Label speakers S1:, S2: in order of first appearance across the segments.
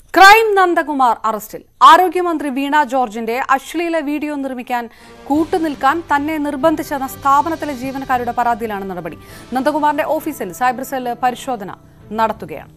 S1: Crime Nandakumar അറസ്റ്റിൽ ആരോഗ്യമന്ത്രി വീണ ജോർജിന്റെ അശ്ലീല വീഡിയോ നിർമ്മിക്കാൻ കൂട്ടുനിൽക്കാൻ തന്നെ നിർബന്ധിച്ചെന്ന സ്ഥാപനത്തിലെ ജീവനക്കാരുടെ പരാതിയിലാണ് നടപടി നന്ദകുമാറിന്റെ ഓഫീസിൽ സൈബർ സെൽ പരിശോധന നടത്തുകയാണ്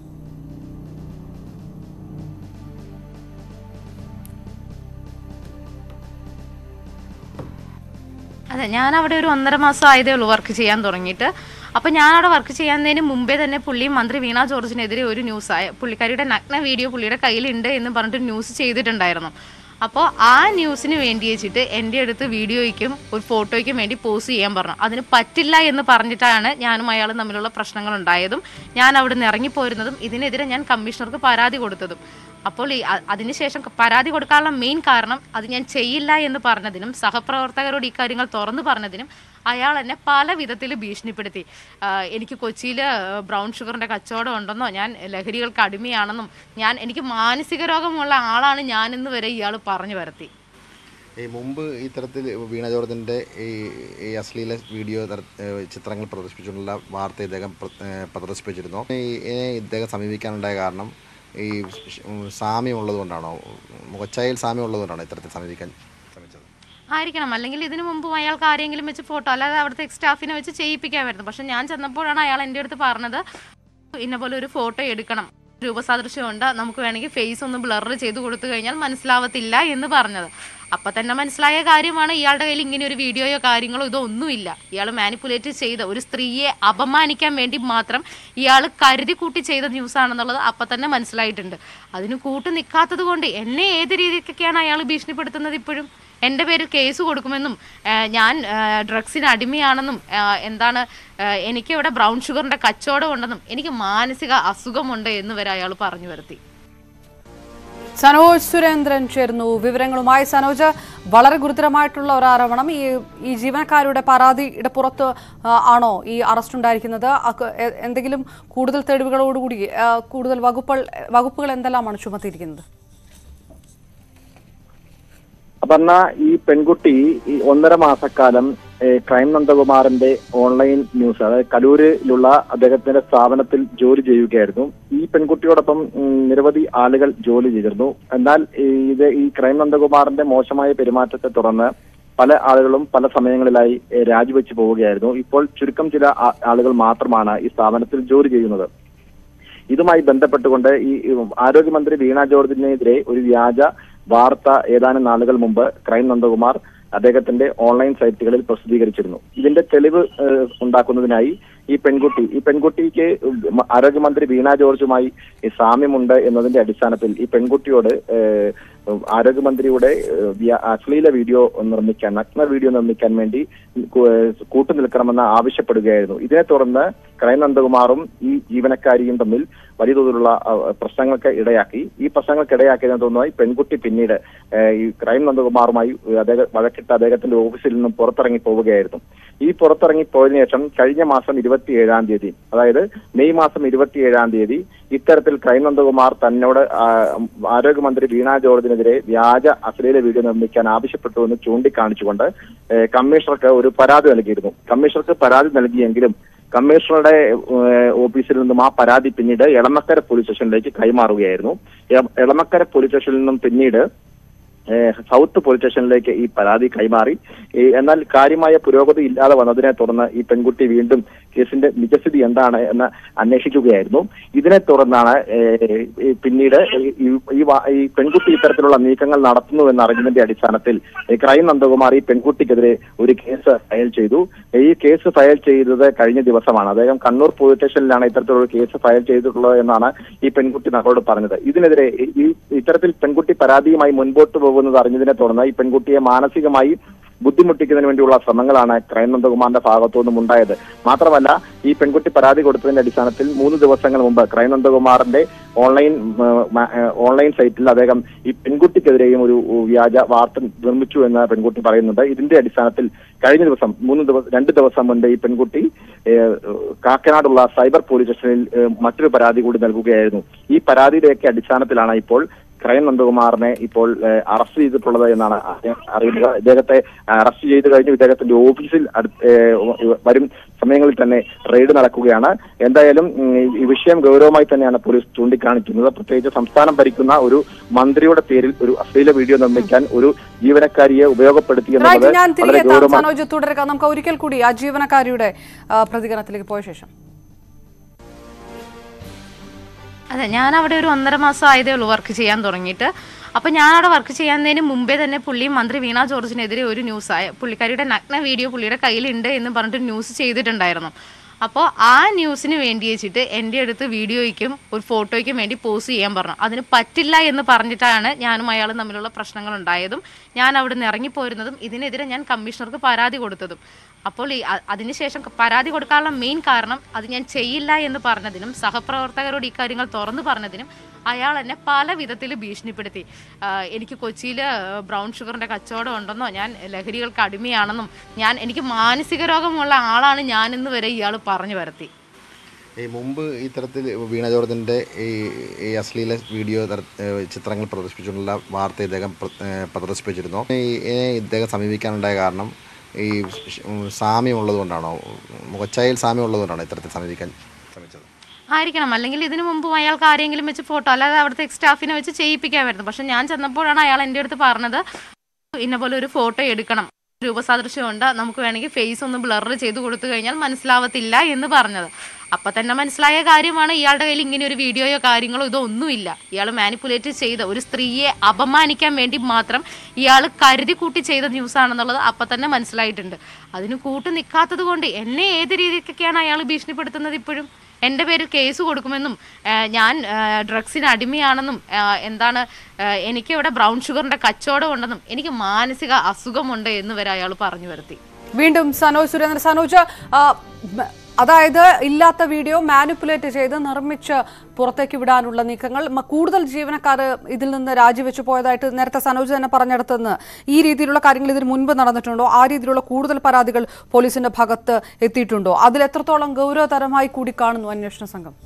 S2: അതെ ഞാൻ അവിടെ ഒരു ഒന്നര മാസം ആയതേ ഉള്ളൂ വർക്ക് ചെയ്യാൻ തുടങ്ങിയിട്ട് അപ്പോൾ ഞാൻ അവിടെ വർക്ക് ചെയ്യുന്നതിന് മുമ്പേ തന്നെ പുള്ളി മന്ത്രി വീണ ജോർജിനെതിരെ ഒരു ന്യൂസ് ആയ പുള്ളിക്കാരിയുടെ നഗ്ന വീഡിയോ പുള്ളിയുടെ കയ്യിലുണ്ട് എന്ന് പറഞ്ഞിട്ട് ന്യൂസ് ചെയ്തിട്ടുണ്ടായിരുന്നു അപ്പോൾ ആ ന്യൂസിന് വേണ്ടി വെച്ചിട്ട് എൻ്റെ അടുത്ത് വീഡിയോയ്ക്കും ഒരു ഫോട്ടോയ്ക്കും വേണ്ടി പോസ്റ്റ് ചെയ്യാൻ പറഞ്ഞു അതിന് പറ്റില്ല എന്ന് പറഞ്ഞിട്ടാണ് ഞാനും അയാളും തമ്മിലുള്ള പ്രശ്നങ്ങൾ ഉണ്ടായതും ഞാൻ അവിടെ നിന്ന് ഇറങ്ങിപ്പോരുന്നതും ഇതിനെതിരെ ഞാൻ കമ്മീഷണർക്ക് പരാതി കൊടുത്തതും അപ്പോൾ ഈ അ- അതിനുശേഷം പരാതി കൊടുക്കാനുള്ള മെയിൻ കാരണം അത് ഞാൻ ചെയ്യില്ല എന്ന് പറഞ്ഞതിനും സഹപ്രവർത്തകരോട് ഈ കാര്യങ്ങൾ തുറന്നു പറഞ്ഞതിനും അയാൾ എന്നെ പല വിധത്തിൽ ഭീഷണിപ്പെടുത്തി ആ, എനിക്ക് കൊച്ചിയിൽ ബ്രൗൺ ഷുഗറിൻ്റെ കച്ചവടം ഉണ്ടെന്നോ ഞാൻ ലഹരികൾക്ക് അടിമയാണെന്നും ഞാൻ എനിക്ക് മാനസിക രോഗമുള്ള ആളാണ് ഞാനെന്ന് വരെ ഇയാൾ പറഞ്ഞു വരുത്തി
S3: ഈ മുമ്പ് ഇത്തരത്തിൽ വീണ ജോർജിൻ്റെ ഈ ഈ അശ്ലീല വീഡിയോ തര- ഏഹ് ചിത്രങ്ങൾ പ്രദർശിപ്പിച്ചുകൊണ്ടുള്ള വാർത്ത ഇദ്ദേഹം പ്ര- ഏഹ് പ്രദർശിപ്പിച്ചിരുന്നു ഈ ഇതിനെ ഇദ്ദേഹം സമീപിക്കാനുണ്ടായ കാരണം ഈ ഷ്- സാമ്യം ഉള്ളതുകൊണ്ടാണോ മുഖച്ചായയിൽ സാമ്യം ഉള്ളതുകൊണ്ടാണോ ഇത്തരത്തിൽ സമീപിക്കാൻ ശ്രമിച്ചത്
S2: ആയിരിക്കണം അല്ലെങ്കിൽ ഇതിനു മുമ്പ് അയാൾക്ക് ആരെങ്കിലും വെച്ച് ഫോട്ടോ അല്ലാതെ അവിടുത്തെ സ്റ്റാഫിനെ വെച്ച് ചെയ്യിപ്പിക്കാമായിരുന്നു പക്ഷെ ഞാൻ ചെന്നപ്പോഴാണ് അയാൾ എൻ്റെ അടുത്ത് പറഞ്ഞത് ഇന്ന പോലെ ഒരു ഫോട്ടോ എടുക്കണം രൂപസാദൃശ്യമുണ്ട് നമുക്ക് വേണമെങ്കിൽ ഫേസ് ഒന്ന് ബ്ലർ ചെയ്ത് കൊടുത്തു കഴിഞ്ഞാൽ മനസ്സിലാവത്തില്ല എന്ന് പറഞ്ഞത് അപ്പം തന്നെ മനസ്സിലായ കാര്യമാണ് ഇയാളുടെ കയ്യിൽ ഇങ്ങനെ ഒരു വീഡിയോയോ കാര്യങ്ങളോ ഇതോ ഒന്നുമില്ല ഇയാൾ മാനിപ്പുലേറ്റ് ചെയ്ത ഒരു സ്ത്രീയെ അപമാനിക്കാൻ വേണ്ടി മാത്രം ഇയാൾ കരുതി കൂട്ടി ചെയ്ത ന്യൂസാണെന്നുള്ളത് അപ്പം തന്നെ മനസ്സിലായിട്ടുണ്ട് അതിന് കൂട്ട് നിൽക്കാത്തത് കൊണ്ട് എന്നെ ഏത് രീതിക്കൊക്കെയാണ് അയാൾ ഭീഷണിപ്പെടുത്തുന്നത് ഇപ്പോഴും എൻ്റെ പേരിൽ കേസ് കൊടുക്കുമെന്നും ആ, ഞാൻ ആ, ഡ്രഗ്സിന് അടിമയാണെന്നും ആ, എന്താണ് ആ, എനിക്ക് ഇവിടെ ബ്രൗൺ ഷുഗറിൻ്റെ കച്ചവടം ഉണ്ടെന്നും എനിക്ക് മാനസിക അസുഖമുണ്ട് എന്ന് വരെ അയാൾ പറഞ്ഞു വരുത്തി
S1: സനോജ് സുരേന്ദ്രൻ ചേർന്നു വിവരങ്ങളുമായി സനോജ് വളരെ ഗുരുതരമായിട്ടുള്ള ഒരു ആരോപണം ഈ ഈ ജീവനക്കാരുടെ പരാതിയുടെ പുറത്ത് ആ, ആണോ ഈ അറസ്റ്റ് ഉണ്ടായിരിക്കുന്നത് അക്ക് എ- എന്തെങ്കിലും കൂടുതൽ തെളിവുകളോടുകൂടി ആ, കൂടുതൽ വകുപ്പുകൾ വകുപ്പുകൾ എന്തെല്ലാമാണ് ചുമത്തിയിരിക്കുന്നത്
S4: അപർണ ഈ പെൺകുട്ടി ഈ ഒന്നര മാസക്കാലം ഏഹ്, ക്രൈം നന്ദകുമാറിന്റെ ഓൺലൈൻ ന്യൂസ് അതായത് കലൂരിലുള്ള അദ്ദേഹത്തിന്റെ സ്ഥാപനത്തിൽ ജോലി ചെയ്യുകയായിരുന്നു ഈ പെൺകുട്ടിയോടൊപ്പം ഉം, നിരവധി ആളുകൾ ജോലി ചെയ്തിരുന്നു എന്നാൽ ഈ ഇത് ഈ ക്രൈം നന്ദകുമാറിന്റെ മോശമായ പെരുമാറ്റത്തെ തുടർന്ന് പല ആളുകളും പല സമയങ്ങളിലായി ഏഹ്, രാജിവെച്ച് പോവുകയായിരുന്നു ഇപ്പോൾ ചുരുക്കം ചില ആ- ആളുകൾ മാത്രമാണ് ഈ സ്ഥാപനത്തിൽ ജോലി ചെയ്യുന്നത് ഇതുമായി ബന്ധപ്പെട്ടുകൊണ്ട് ഈ ഈ ആരോഗ്യമന്ത്രി വീണ ജോർജിനെതിരെ ഒരു വ്യാജ വാർത്ത ഏതാനും നാളുകൾ മുമ്പ് ക്രൈം നന്ദകുമാർ അദ്ദേഹത്തിന്റെ ഓൺലൈൻ സൈറ്റുകളിൽ പ്രസിദ്ധീകരിച്ചിരുന്നു ഇതിന്റെ തെളിവ് ഏഹ്, ഉണ്ടാക്കുന്നതിനായി ഈ പെൺകുട്ടി ഈ പെൺകുട്ടിക്ക് ഉം ആരോഗ്യമന്ത്രി വീണ ജോർജുമായി ഈ സാമ്യമുണ്ട് എന്നതിന്റെ അടിസ്ഥാനത്തിൽ ഈ പെൺകുട്ടിയോട് ഏഹ്, ആരോഗ്യമന്ത്രിയുടെ ഏഹ്, വ്യ- അശ്ലീല വീഡിയോ നിർമ്മിക്കാൻ നഗ്ന വീഡിയോ നിർമ്മിക്കാൻ വേണ്ടി കു- ഏഹ്, കൂട്ടുനിൽക്കണമെന്ന് ആവശ്യപ്പെടുകയായിരുന്നു ഇതിനെ തുടർന്ന് ക്രൈം നന്ദകുമാറും ഈ ജീവനക്കാരിയും തമ്മിൽ വലിയ തോതിലുള്ള അഹ്, പ്രശ്നങ്ങൾക്ക് ഇടയാക്കി ഈ പ്രശ്നങ്ങൾക്ക് ഇടയാക്കിയതിനെ തോന്നുന്നു ഈ പെൺകുട്ടി പിന്നീട് ഏഹ്, ഈ ക്രൈം നന്ദകുമാറുമായി അദ്ദേഹം വഴക്കിട്ട് അദ്ദേഹത്തിന്റെ ഓഫീസിൽ നിന്നും പുറത്തിറങ്ങി പോവുകയായിരുന്നു ഈ പുറത്തിറങ്ങി പോയതിനു ശേഷം കഴിഞ്ഞ മാസം ഇരുപത്തിയേഴാം തീയതി അതായത് മെയ് മാസം ഇരുപത്തിയേഴാം തീയതി ഇത്തരത്തിൽ ക്രൈം നന്ദകുമാർ തന്നോട് ആ, ആരോഗ്യമന്ത്രി വീണ ജോർജിനെതിരെ വ്യാജ അശ്ലീല വീഡിയോ നിർമ്മിക്കാൻ ആവശ്യപ്പെട്ടു എന്ന് ചൂണ്ടിക്കാണിച്ചുകൊണ്ട് ഏഹ്, കമ്മീഷണർക്ക് ഒരു പരാതി നൽകിയിരുന്നു കമ്മീഷണർക്ക് പരാതി നൽകിയെങ്കിലും കമ്മീഷണറുടെ ഏഹ്, ഓഫീസിൽ നിന്നും ആ പരാതി പിന്നീട് എളമക്കര പോലീസ് സ്റ്റേഷനിലേക്ക് കൈമാറുകയായിരുന്നു എ- എളമക്കര പോലീസ് സ്റ്റേഷനിൽ നിന്നും പിന്നീട് ഏഹ്, സൗത്ത് പോലീസ് സ്റ്റേഷനിലേക്ക് ഈ പരാതി കൈമാറി ഈ എന്നാൽ കാര്യമായ പുരോഗതി ഇല്ലാതെ വന്നതിനെ തുടർന്ന് ഈ പെൺകുട്ടി വീണ്ടും കേസിന്റെ നിജസ്ഥിതി എന്താണ് എന്ന് അന്വേഷിക്കുകയായിരുന്നു ഇതിനെ തുടർന്നാണ് ഏഹ്, ഈ പിന്നീട് ഈ- ഈ- ഈ വാ- ഈ പെൺകുട്ടി ഇത്തരത്തിലുള്ള നീക്കങ്ങൾ നടത്തുന്നു എന്നറിഞ്ഞതിന്റെ അടിസ്ഥാനത്തിൽ ഈ ക്രൈം നന്ദകുമാർ ഈ പെൺകുട്ടിക്കെതിരെ ഒരു കേസ് ഫയൽ ചെയ്തു ഈ കേസ് ഫയൽ ചെയ്തത് കഴിഞ്ഞ ദിവസമാണ് അദ്ദേഹം കണ്ണൂർ പോലീസ് സ്റ്റേഷനിലാണ് ഇത്തരത്തിലുള്ള കേസ് ഫയൽ ചെയ്തിട്ടുള്ളത് എന്നാണ് ഈ പെൺകുട്ടി നമ്മളോട് പറഞ്ഞത് ഇതിനെതിരെ ഈ- ഈ ഇത്തരത്തിൽ പെൺകുട്ടി പരാതിയുമായി മുൻപോട്ട് പോകുന്നത് അറിഞ്ഞതിനെ തുടർന്ന് ഈ പെൺകുട്ടിയെ മാനസികമായി ബുദ്ധിമുട്ടിക്കുന്നതിന് വേണ്ടിയുള്ള ശ്രമങ്ങളാണ് ക്രൈം നന്ദകുമാറിന്റെ ഭാഗത്തു നിന്നും ഉണ്ടായത് മാത്രമല്ല ഈ പെൺകുട്ടി പരാതി കൊടുത്തതിന്റെ അടിസ്ഥാനത്തിൽ മൂന്ന് ദിവസങ്ങൾ മുമ്പ് ക്രൈം നന്ദകുമാറിന്റെ ഓൺലൈൻ ഉം, മ- ഏഹ്, ഓൺലൈൻ സൈറ്റിൽ അദ്ദേഹം ഈ പെൺകുട്ടിക്കെതിരെയും ഒരു വ്യാജ വാർത്ത നിർമ്മിച്ചു എന്ന് പെൺകുട്ടി പറയുന്നുണ്ട് ഇതിന്റെ അടിസ്ഥാനത്തിൽ കഴിഞ്ഞ ദിവസം മൂന്ന് ദിവസം രണ്ട് ദിവസം മുൻപ് ഈ പെൺകുട്ടി ഏഹ്, കാക്കനാടുള്ള സൈബർ പോലീസ് സ്റ്റേഷനിൽ ഏഹ്, മറ്റൊരു പരാതി കൂടി നൽകുകയായിരുന്നു ഈ പരാതിയുടെയൊക്കെ അടിസ്ഥാനത്തിലാണ് ഇപ്പോൾ ക്രൈം നന്ദകുമാറിനെ ഇപ്പോൾ ഏഹ്, അറസ്റ്റ് ചെയ്തിട്ടുള്ളത് എന്നാണ് അറിയാൻ- അറിയുന്നത് ഇദ്ദേഹത്തെ അറസ്റ്റ് ചെയ്ത് കഴിഞ്ഞു ഇദ്ദേഹത്തിന്റെ ഓഫീസിൽ അടുത്ത് ഏഹ്, വരും സമയങ്ങളിൽ തന്നെ റെയ്ഡ് നടക്കുകയാണ് എന്തായാലും ഉം, ഈ വിഷയം ഗൗരവമായി തന്നെയാണ് പോലീസ് ചൂണ്ടിക്കാണിക്കുന്നത് പ്രത്യേകിച്ച് സംസ്ഥാനം ഭരിക്കുന്ന ഒരു മന്ത്രിയുടെ പേരിൽ ഒരു അശ്ലീല വീഡിയോ നിർമ്മിക്കാൻ ഒരു ജീവനക്കാരിയെ ഉപയോഗപ്പെടുത്തി
S1: റൈറ്റ്
S4: എന്നുള്ളത്
S1: ഞാൻ
S4: വളരെ
S1: തിരികെ എത്താം
S4: ഗൗരവമായി
S1: സനോജ് തുടരുക നമുക്ക് ഒരിക്കൽ കൂടി ആ ജീവനക്കാരിയുടെ ആ, പ്രതികരണത്തിലേക്ക് പോയ ശേഷം
S2: അതെ ഞാൻ അവിടെ ഒരു ഒന്നര മാസം ആയതേ ഉള്ളൂ വർക്ക് ചെയ്യാൻ തുടങ്ങിയിട്ട് അപ്പോൾ ഞാൻ അവിടെ വർക്ക് ചെയ്യുന്നതിന് മുമ്പേ തന്നെ പുള്ളി മന്ത്രി വീണ ജോർജിനെതിരെ ഒരു ന്യൂസ് ആയ പുള്ളിക്കാരിയുടെ നഗ്ന വീഡിയോ പുള്ളിയുടെ കയ്യിലുണ്ട് എന്ന് പറഞ്ഞിട്ട് ന്യൂസ് ചെയ്തിട്ടുണ്ടായിരുന്നു അപ്പോൾ ആ ന്യൂസിന് വേണ്ടി വെച്ചിട്ട് എൻ്റെ അടുത്ത് വീഡിയോയ്ക്കും ഒരു ഫോട്ടോയ്ക്കും വേണ്ടി പോസ്റ്റ് ചെയ്യാൻ പറഞ്ഞു അതിന് പറ്റില്ല എന്ന് പറഞ്ഞിട്ടാണ് ഞാനും അയാളും തമ്മിലുള്ള പ്രശ്നങ്ങൾ ഉണ്ടായതും ഞാൻ അവിടെ നിന്ന് ഇറങ്ങിപ്പോരുന്നതും ഇതിനെതിരെ ഞാൻ കമ്മീഷണർക്ക് പരാതി കൊടുത്തതും അപ്പോൾ ഈ അ- അതിനുശേഷം പരാതി കൊടുക്കാനുള്ള മെയിൻ കാരണം അത് ഞാൻ ചെയ്യില്ല എന്ന് പറഞ്ഞതിനും സഹപ്രവർത്തകരോട് ഈ കാര്യങ്ങൾ തുറന്നു പറഞ്ഞതിനും അയാൾ എന്നെ പല വിധത്തിൽ ഭീഷണിപ്പെടുത്തി ആ, എനിക്ക് കൊച്ചിയിൽ ബ്രൗൺ ഷുഗറിൻ്റെ കച്ചവടം ഉണ്ടെന്നോ ഞാൻ ലഹരികൾക്ക് അടിമയാണെന്നും ഞാൻ എനിക്ക് മാനസിക രോഗമുള്ള ആളാണ് ഞാനെന്ന് വരെ ഇയാൾ പറഞ്ഞു വരുത്തി
S3: ഈ മുമ്പ് ഇത്തരത്തിൽ വീണ ജോർജിൻ്റെ ഈ ഈ അശ്ലീല വീഡിയോ തര- ഏഹ് ചിത്രങ്ങൾ പ്രദർശിപ്പിച്ചുകൊണ്ടുള്ള വാർത്ത ഇദ്ദേഹം പ്ര- ഏഹ് പ്രദർശിപ്പിച്ചിരുന്നു ഈ ഇതിനെ ഇദ്ദേഹം സമീപിക്കാനുണ്ടായ കാരണം ഈ ഷ്- സാമ്യം ഉള്ളതുകൊണ്ടാണോ മുഖച്ചായയിൽ സാമ്യം ഉള്ളതുകൊണ്ടാണോ ഇത്തരത്തിൽ സമീപിക്കാൻ ശ്രമിച്ചത്
S2: ആയിരിക്കണം അല്ലെങ്കിൽ ഇതിനു മുമ്പ് അയാൾക്ക് ആരെങ്കിലും വെച്ച് ഫോട്ടോ അല്ലാതെ അവിടുത്തെ സ്റ്റാഫിനെ വെച്ച് ചെയ്യിപ്പിക്കാമായിരുന്നു പക്ഷെ ഞാൻ ചെന്നപ്പോഴാണ് അയാൾ എൻ്റെ അടുത്ത് പറഞ്ഞത് ഇന്ന പോലെ ഒരു ഫോട്ടോ എടുക്കണം രൂപസാദൃശ്യമുണ്ട് നമുക്ക് വേണമെങ്കിൽ ഫേസ് ഒന്ന് ബ്ലർ ചെയ്ത് കൊടുത്തു കഴിഞ്ഞാൽ മനസ്സിലാവത്തില്ല എന്ന് പറഞ്ഞത് അപ്പം തന്നെ മനസ്സിലായ കാര്യമാണ് ഇയാളുടെ കയ്യിൽ ഇങ്ങനെ ഒരു വീഡിയോയോ കാര്യങ്ങളോ ഇതോ ഒന്നുമില്ല ഇയാൾ മാനിപ്പുലേറ്റ് ചെയ്ത ഒരു സ്ത്രീയെ അപമാനിക്കാൻ വേണ്ടി മാത്രം ഇയാൾ കരുതി കൂട്ടി ചെയ്ത ന്യൂസാണെന്നുള്ളത് അപ്പം തന്നെ മനസ്സിലായിട്ടുണ്ട് അതിന് കൂട്ട് നിൽക്കാത്തത് കൊണ്ട് എന്നെ ഏത് രീതിക്കൊക്കെയാണ് അയാൾ ഭീഷണിപ്പെടുത്തുന്നത് ഇപ്പോഴും എൻ്റെ പേരിൽ കേസ് കൊടുക്കുമെന്നും ആ, ഞാൻ ആ, ഡ്രഗ്സിന് അടിമയാണെന്നും ആ, എന്താണ് ആ, എനിക്ക് ഇവിടെ ബ്രൗൺ ഷുഗറിൻ്റെ കച്ചവടം ഉണ്ടെന്നും എനിക്ക് മാനസിക അസുഖമുണ്ട് എന്ന് വരെ അയാൾ പറഞ്ഞു വരുത്തി
S1: വീണ്ടും സനോജ് സുരേന്ദ്രൻ സനോജ് ആ, മ- അതായത് ഇല്ലാത്ത വീഡിയോ മാനിപ്പുലേറ്റ് ചെയ്ത് നിർമ്മിച്ച് പുറത്തേക്ക് വിടാനുള്ള നീക്കങ്ങൾ മ- കൂടുതൽ ജീവനക്കാർ ഇതിൽ നിന്ന് രാജിവെച്ചു പോയതായിട്ട് നേരത്തെ സനോജ് തന്നെ പറഞ്ഞെടുത്തുനിന്ന് ഈ രീതിയിലുള്ള കാര്യങ്ങൾ ഇതിന് മുൻപ് നടന്നിട്ടുണ്ടോ ആ രീതിയിലുള്ള കൂടുതൽ പരാതികൾ പോലീസിന്റെ ഭാഗത്ത് എത്തിയിട്ടുണ്ടോ അതിൽ എത്രത്തോളം ഗൗരവതരമായി കൂടി കാണുന്നു അന്വേഷണ സംഘം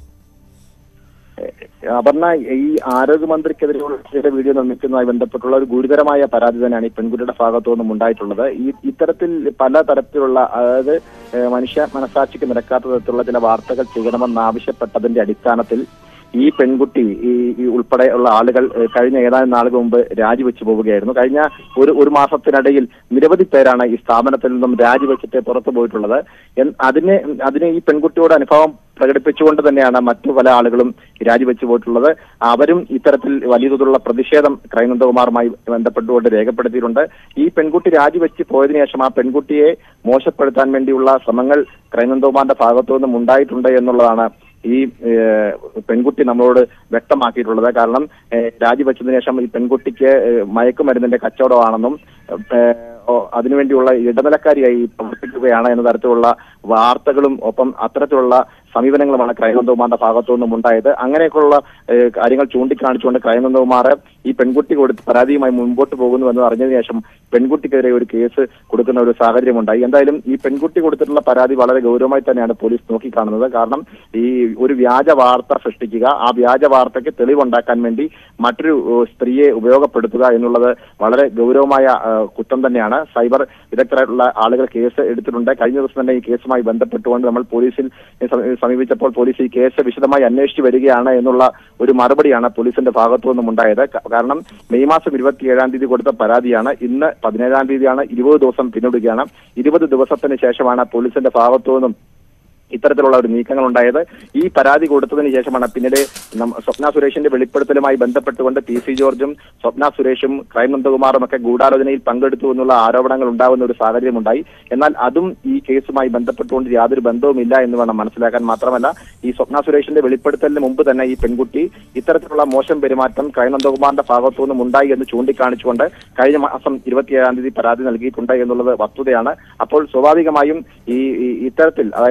S4: അപർണ ഈ ആരോഗ്യമന്ത്രിക്കെതിരെയുള്ള ചില വീഡിയോ നിർമ്മിക്കുന്നതുമായി ബന്ധപ്പെട്ടുള്ള ഒരു ഗുരുതരമായ പരാതി തന്നെയാണ് ഈ പെൺകുട്ടിയുടെ ഭാഗത്തു നിന്നും ഉണ്ടായിട്ടുള്ളത് ഈ ഇത്തരത്തിൽ പല തരത്തിലുള്ള അതായത് ഏഹ്, മനുഷ്യ മനസാക്ഷിക്ക് നിരക്കാത്ത തരത്തിലുള്ള ചില വാർത്തകൾ ചെയ്യണമെന്ന് ആവശ്യപ്പെട്ടതിന്റെ അടിസ്ഥാനത്തിൽ ഈ പെൺകുട്ടി ഈ ഈ ഉൾപ്പെടെ ഉള്ള ആളുകൾ ഏഹ്, കഴിഞ്ഞ ഏതാനും നാളുകൾ മുമ്പ് രാജിവെച്ചു പോവുകയായിരുന്നു കഴിഞ്ഞ ഒരു ഒരു മാസത്തിനിടയിൽ നിരവധി പേരാണ് ഈ സ്ഥാപനത്തിൽ നിന്നും രാജിവെച്ചിട്ട് പുറത്തു പോയിട്ടുള്ളത് എൻ- അതിന് അതിന് ഈ പെൺകുട്ടിയോട് അനുഭവം പ്രകടിപ്പിച്ചുകൊണ്ട് തന്നെയാണ് മറ്റു പല ആളുകളും രാജിവെച്ചു പോയിട്ടുള്ളത് അവരും ഇത്തരത്തിൽ വലിയ തോതിലുള്ള പ്രതിഷേധം ക്രൈനന്ദകുമാറുമായി ബന്ധപ്പെട്ടുകൊണ്ട് രേഖപ്പെടുത്തിയിട്ടുണ്ട് ഈ പെൺകുട്ടി രാജിവെച്ച് പോയതിനു ശേഷം ആ പെൺകുട്ടിയെ മോശപ്പെടുത്താൻ വേണ്ടിയുള്ള ശ്രമങ്ങൾ ക്രൈനന്ദകുമാറിന്റെ ഭാഗത്തു നിന്നും ഉണ്ടായിട്ടുണ്ട് എന്നുള്ളതാണ് ഈ ഏഹ്, പെൺകുട്ടി നമ്മളോട് വ്യക്തമാക്കിയിട്ടുള്ളത് കാരണം ഏഹ്, രാജിവെച്ചതിനു ശേഷം ഈ പെൺകുട്ടിക്ക് ഏഹ്, മയക്കുമരുന്നിന്റെ കച്ചവടമാണെന്നും ഏഹ്, ഓ, അതിനുവേണ്ടിയുള്ള ഇടനിലക്കാരിയായി പ്രവർത്തിക്കുകയാണ് എന്ന തരത്തിലുള്ള വാർത്തകളും ഒപ്പം അത്തരത്തിലുള്ള സമീപനങ്ങളുമാണ് ക്രൈനന്ദകുമാറിന്റെ ഭാഗത്തു നിന്നും ഉണ്ടായത് അങ്ങനെയൊക്കെയുള്ള ഏഹ്, കാര്യങ്ങൾ ചൂണ്ടിക്കാണിച്ചുകൊണ്ട് ക്രൈനന്ദകുമാർ ഈ പെൺകുട്ടി കൊടുത്ത് പരാതിയുമായി മുൻപോട്ട് പോകുന്നു എന്ന് അറിഞ്ഞതിന് ശേഷം പെൺകുട്ടിക്കെതിരെ ഒരു കേസ് കൊടുക്കുന്ന ഒരു സാഹചര്യം ഉണ്ടായി എന്തായാലും ഈ പെൺകുട്ടി കൊടുത്തിട്ടുള്ള പരാതി വളരെ ഗൗരവമായി തന്നെയാണ് പോലീസ് നോക്കിക്കാണുന്നത് കാരണം ഈ ഒരു വ്യാജ വാർത്ത സൃഷ്ടിക്കുക ആ വ്യാജ വാർത്തയ്ക്ക് തെളിവുണ്ടാക്കാൻ വേണ്ടി മറ്റൊരു ഏഹ്, സ്ത്രീയെ ഉപയോഗപ്പെടുത്തുക എന്നുള്ളത് വളരെ ഗൗരവമായ ഏഹ്, കുറ്റം തന്നെയാണ് സൈബർ വിദഗ്ധരായിട്ടുള്ള ആളുകൾ കേസ് എടുത്തിട്ടുണ്ട് കഴിഞ്ഞ ദിവസം തന്നെ ഈ കേസുമായി ബന്ധപ്പെട്ടുകൊണ്ട് നമ്മൾ പോലീസിൽ സമീ- സമീപിച്ചപ്പോൾ പോലീസ് ഈ കേസ് വിശദമായി അന്വേഷിച്ചു വരികയാണ് എന്നുള്ള ഒരു മറുപടിയാണ് പോലീസിന്റെ ഭാഗത്തു നിന്നും ഉണ്ടായത് ക- കാരണം മെയ് മാസം ഇരുപത്തിയേഴാം തീയതി കൊടുത്ത പരാതിയാണ് ഇന്ന് പതിനേഴാം തീയതിയാണ് ഇരുപത് ദിവസം പിന്നിടുകയാണ് ഇരുപത് ദിവസത്തിന് ശേഷമാണ് പോലീസിന്റെ ഭാഗത്തു നിന്നും ഇത്തരത്തിലുള്ള ഒരു നീക്കങ്ങൾ ഉണ്ടായത് ഈ പരാതി കൊടുത്തതിന് ശേഷമാണ് പിന്നീട് നം- സ്വപ്ന സുരേഷിന്റെ വെളിപ്പെടുത്തലുമായി ബന്ധപ്പെട്ടുകൊണ്ട് പി സി ജോർജും സ്വപ്ന സുരേഷും ക്രൈം നന്ദകുമാറും ഒക്കെ ഗൂഢാലോചനയിൽ പങ്കെടുത്തു എന്നുള്ള ആരോപണങ്ങൾ ഉണ്ടാകുന്ന ഒരു സാഹചര്യം ഉണ്ടായി എന്നാൽ അതും ഈ കേസുമായി ബന്ധപ്പെട്ടുകൊണ്ട് യാതൊരു ബന്ധവുമില്ല എന്ന് വേണം മനസ്സിലാക്കാൻ മാത്രമല്ല ഈ സ്വപ്ന സുരേഷിന്റെ വെളിപ്പെടുത്തലിന് മുമ്പ് തന്നെ ഈ പെൺകുട്ടി ഇത്തരത്തിലുള്ള മോശം പെരുമാറ്റം ക്രൈം നന്ദകുമാറിന്റെ ഭാഗത്തു നിന്നും ഉണ്ടായി എന്ന് ചൂണ്ടിക്കാണിച്ചുകൊണ്ട് കഴിഞ്ഞ മാസം ഇരുപത്തിയേഴാം തീയതി പരാതി നൽകിയിട്ടുണ്ട് എന്നുള്ളത് വസ്തുതയാണ് അപ്പോൾ സ്വാഭാവികമായും ഈ ഈ- ഇത്തരത്തിൽ അതായത് ഒരു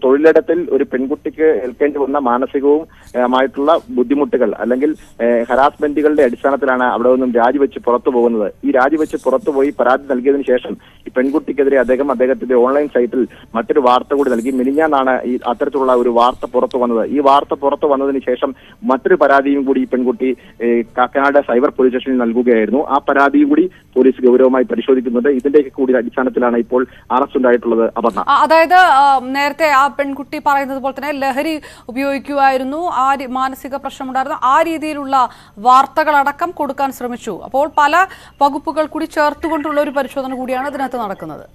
S4: തൊഴിലിടത്തിൽ ഒരു പെൺകുട്ടിക്ക് ഏൽക്കേണ്ടി വന്ന മാനസികവും ഏഹ്, മായിട്ടുള്ള ബുദ്ധിമുട്ടുകൾ അല്ലെങ്കിൽ ഏഹ്, ഹരാസ്മെന്റുകളുടെ അടിസ്ഥാനത്തിലാണ് അവിടെ നിന്നും രാജിവെച്ച് പുറത്തു പോകുന്നത് ഈ രാജിവെച്ച് പുറത്തുപോയി പരാതി നൽകിയതിനു ശേഷം ഈ പെൺകുട്ടിക്കെതിരെ അദ്ദേഹം അദ്ദേഹത്തിന്റെ ഓൺലൈൻ സൈറ്റിൽ മറ്റൊരു വാർത്ത കൂടി നൽകി മിനിഞ്ഞാന്നാണ് ഈ അത്തരത്തിലുള്ള ഒരു വാർത്ത പുറത്തു വന്നത് ഈ വാർത്ത പുറത്തു വന്നതിന് ശേഷം മറ്റൊരു പരാതിയും കൂടി ഈ പെൺകുട്ടി ഏഹ്, കാക്കനാട് സൈബർ പോലീസ് സ്റ്റേഷനിൽ നൽകുകയായിരുന്നു ആ പരാതിയും കൂടി പോലീസ് ഗൗരവമായി പരിശോധിക്കുന്നുണ്ട് ഇതിന്റെയൊക്കെ കൂടി അടിസ്ഥാനത്തിലാണ് ഇപ്പോൾ അറസ്റ്റ് ഉണ്ടായിട്ടുള്ളത് അപർണ
S1: ആ, അതായത് ആ, നേരത്തെ ആ പെൺകുട്ടി പറയുന്നത് പോലെ തന്നെ ലഹരി ഉപയോഗിക്കുമായിരുന്നു ആ രി- മാനസിക പ്രശ്നമുണ്ടായിരുന്നു ആ രീതിയിലുള്ള വാർത്തകളടക്കം കൊടുക്കാൻ ശ്രമിച്ചു അപ്പോൾ പല വകുപ്പുകൾ കൂടി ചേർത്തുകൊണ്ടുള്ള ഒരു പരിശോധന കൂടിയാണ് ഇതിനകത്ത് നടക്കുന്നത്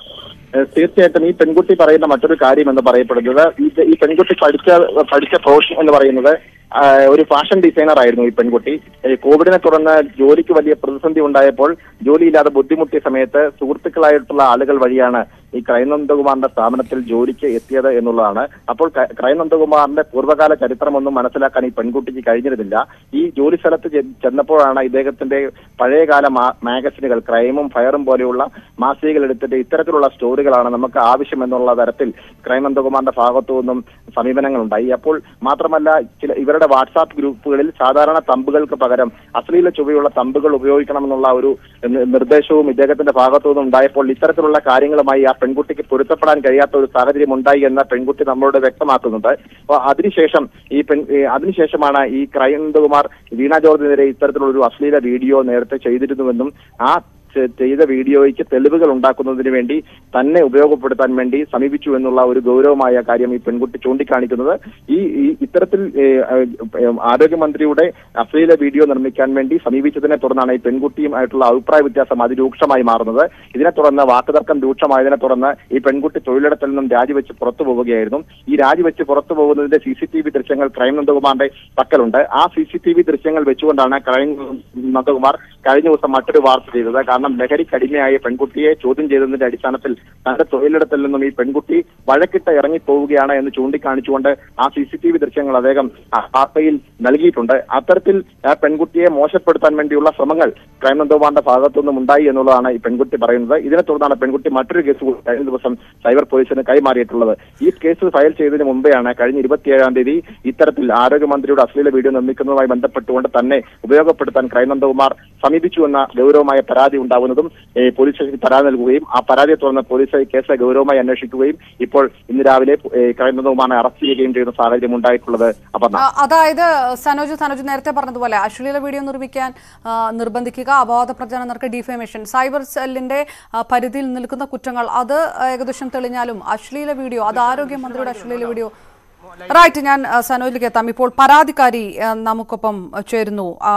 S4: ഏഹ് തീർച്ചയായിട്ടും ഈ പെൺകുട്ടി പറയുന്ന മറ്റൊരു കാര്യം എന്ന് പറയപ്പെടുന്നത് ഈ ഈ പെൺകുട്ടി പഠിച്ച പഠിച്ച പ്രൊഫഷൻ എന്ന് പറയുന്നത് ആഹ് ഒരു ഫാഷൻ ഡിസൈനർ ആയിരുന്നു ഈ പെൺകുട്ടി ഏഹ് കോവിഡിനെ തുടർന്ന് ജോലിക്ക് വലിയ പ്രതിസന്ധി ഉണ്ടായപ്പോൾ ജോലിയില്ലാതെ ബുദ്ധിമുട്ടിയ സമയത്ത് സുഹൃത്തുക്കളായിട്ടുള്ള ആളുകൾ വഴിയാണ് ഈ ക്രൈം നന്ദകുമാറിന്റെ സ്ഥാപനത്തിൽ ജോലിക്ക് എത്തിയത് എന്നുള്ളതാണ് അപ്പോൾ ക- ക്രൈം നന്ദകുമാറിന്റെ പൂർവ്വകാല ചരിത്രമൊന്നും മനസ്സിലാക്കാൻ ഈ പെൺകുട്ടിക്ക് കഴിഞ്ഞിരുന്നില്ല ഈ ജോലി സ്ഥലത്ത് ചെ- ചെന്നപ്പോഴാണ് ഇദ്ദേഹത്തിന്റെ പഴയകാല മാ- മാഗസിനുകൾ ക്രൈമും ഫയറും പോലെയുള്ള മാസികകൾ എടുത്തിട്ട് ഇത്തരത്തിലുള്ള സ്റ്റോറികളാണ് നമുക്ക് ആവശ്യം എന്നുള്ള തരത്തിൽ ക്രൈം നന്ദകുമാറിന്റെ ഭാഗത്തു നിന്നും സമീപനങ്ങൾ ഉണ്ടായി അപ്പോൾ മാത്രമല്ല ചില ഇവരുടെ വാട്സാപ്പ് ഗ്രൂപ്പുകളിൽ സാധാരണ തമ്പുകൾക്ക് പകരം അശ്ലീല ചുവയുള്ള തമ്പുകൾ ഉപയോഗിക്കണമെന്നുള്ള ഒരു നി- നിർദ്ദേശവും ഇദ്ദേഹത്തിന്റെ ഭാഗത്തു നിന്നും ഉണ്ടായപ്പോൾ ഇത്തരത്തിലുള്ള കാര്യങ്ങളുമായി ആ പെൺകുട്ടിക്ക് പൊരുത്തപ്പെടാൻ കഴിയാത്ത ഒരു സാഹചര്യം ഉണ്ടായി എന്ന പെൺകുട്ടി നമ്മളോട് വ്യക്തമാക്കുന്നുണ്ട് അപ്പോൾ അതിനുശേഷം ഈ പെൺ ഈ അതിനുശേഷമാണ് ഈ ക്രൈം നന്ദകുമാർ വീണ ജോർജിനെതിരെ ഇത്തരത്തിലുള്ള ഒരു അശ്ലീല വീഡിയോ നേരത്തെ ചെയ്തിരുന്നുവെന്നും ആ ചെ- ചെയ്ത വീഡിയോയ്ക്ക് തെളിവുകൾ ഉണ്ടാക്കുന്നതിന് വേണ്ടി തന്നെ ഉപയോഗപ്പെടുത്താൻ വേണ്ടി സമീപിച്ചു എന്നുള്ള ഒരു ഗൗരവമായ കാര്യം ഈ പെൺകുട്ടി ചൂണ്ടിക്കാണിക്കുന്നത് ഈ ഈ ഇത്തരത്തിൽ ഏഹ്, ഏഹ്, ആരോഗ്യമന്ത്രിയുടെ അശ്ലീല വീഡിയോ നിർമ്മിക്കാൻ വേണ്ടി സമീപിച്ചതിനെ തുടർന്നാണ് ഈ പെൺകുട്ടിയുമായിട്ടുള്ള അഭിപ്രായ വ്യത്യാസം അതിരൂക്ഷമായി മാറുന്നത് ഇതിനെ തുടർന്ന് വാക്കുതർക്കം രൂക്ഷമായതിനെ തുടർന്ന് ഈ പെൺകുട്ടി തൊഴിലിടത്തിൽ നിന്നും രാജിവെച്ച് പുറത്തു പോവുകയായിരുന്നു ഈ രാജിവെച്ച് പുറത്തു പോകുന്നതിന്റെ സി സി ടി വി ദൃശ്യങ്ങൾ ക്രൈം നന്ദകുമാറിന്റെ പക്കലുണ്ട് ആ സി സി ടി വി ദൃശ്യങ്ങൾ വെച്ചുകൊണ്ടാണ് ക്രൈം നന്ദകുമാർ കഴിഞ്ഞ ദിവസം മറ്റൊരു വാർത്ത ചെയ്തത് കാരണം ലഹരിക്കടിമയായ പെൺകുട്ടിയെ ചോദ്യം ചെയ്തതിന്റെ അടിസ്ഥാനത്തിൽ തന്റെ തൊഴിലിടത്തിൽ നിന്നും ഈ പെൺകുട്ടി വഴക്കിട്ട് ഇറങ്ങിപ്പോവുകയാണ് എന്ന് ചൂണ്ടിക്കാണിച്ചുകൊണ്ട് ആ സി സി ടി വി ദൃശ്യങ്ങൾ അദ്ദേഹം ആ വാർത്തയിൽ നൽകിയിട്ടുണ്ട് അത്തരത്തിൽ ആ പെൺകുട്ടിയെ മോശപ്പെടുത്താൻ വേണ്ടിയുള്ള ശ്രമങ്ങൾ ക്രൈം നന്ദകുമാറിന്റെ ഭാഗത്തു നിന്നും ഉണ്ടായി എന്നുള്ളതാണ് ഈ പെൺകുട്ടി പറയുന്നത് ഇതിനെ തുടർന്നാണ് പെൺകുട്ടി മറ്റൊരു കേസ് കൂടി കഴിഞ്ഞ ദിവസം സൈബർ പോലീസിന് കൈമാറിയിട്ടുള്ളത് ഈ കേസ് ഫയൽ ചെയ്തതിന് മുമ്പെയാണ് കഴിഞ്ഞ ഇരുപത്തിയേഴാം തീയതി ഇത്തരത്തിൽ ആരോഗ്യമന്ത്രിയുടെ അശ്ലീല വീഡിയോ നിർമ്മിക്കുന്നതുമായി ബന്ധപ്പെട്ടുകൊണ്ട് തന്നെ ഉപയോഗപ്പെടുത്താൻ ക്രൈം നന്ദകുമാർ സമീപിച്ചു എന്ന ഗൗരവമായ പരാതി ഉണ്ടാവുന്നതും ഏഹ്, പോലീസ് സ്റ്റേഷനിൽ പരാതി നൽകുകയും ആ പരാതിയെ തുടർന്ന് പോലീസ് ഈ കേസ് ഗൗരവമായി അന്വേഷിക്കുകയും ഇപ്പോൾ ഇന്ന് രാവിലെ ഏഹ്, ക്രൈം നന്ദകുമാറിനെ അറസ്റ്റ് ചെയ്യുകയും ചെയ്യുന്ന സാഹചര്യം ഉണ്ടായിട്ടുള്ളത് അപർണ
S1: ആ, അതായത് സനോജ് സനോജ് നേരത്തെ പറഞ്ഞതുപോലെ അശ്ലീല വീഡിയോ നിർമ്മിക്കാൻ ആ, നിർബന്ധിക്കുക അപവാദ പ്രചരണം നടക്കുക ഡിഫേമേഷൻ സൈബർ സെല്ലിന്റെ ആ, പരിധിയിൽ നിൽക്കുന്ന കുറ്റങ്ങൾ അത് ഏകദേശം തെളിഞ്ഞാലും അശ്ലീല വീഡിയോ അത് ആരോഗ്യമന്ത്രിയുടെ അശ്ലീല വീഡിയോ റൈറ്റ് ഞാൻ ആ, സനോജിലേക്ക് എത്താം ഇപ്പോൾ പരാതിക്കാരി ആ, നമുക്കൊപ്പം ചേരുന്നു ആ,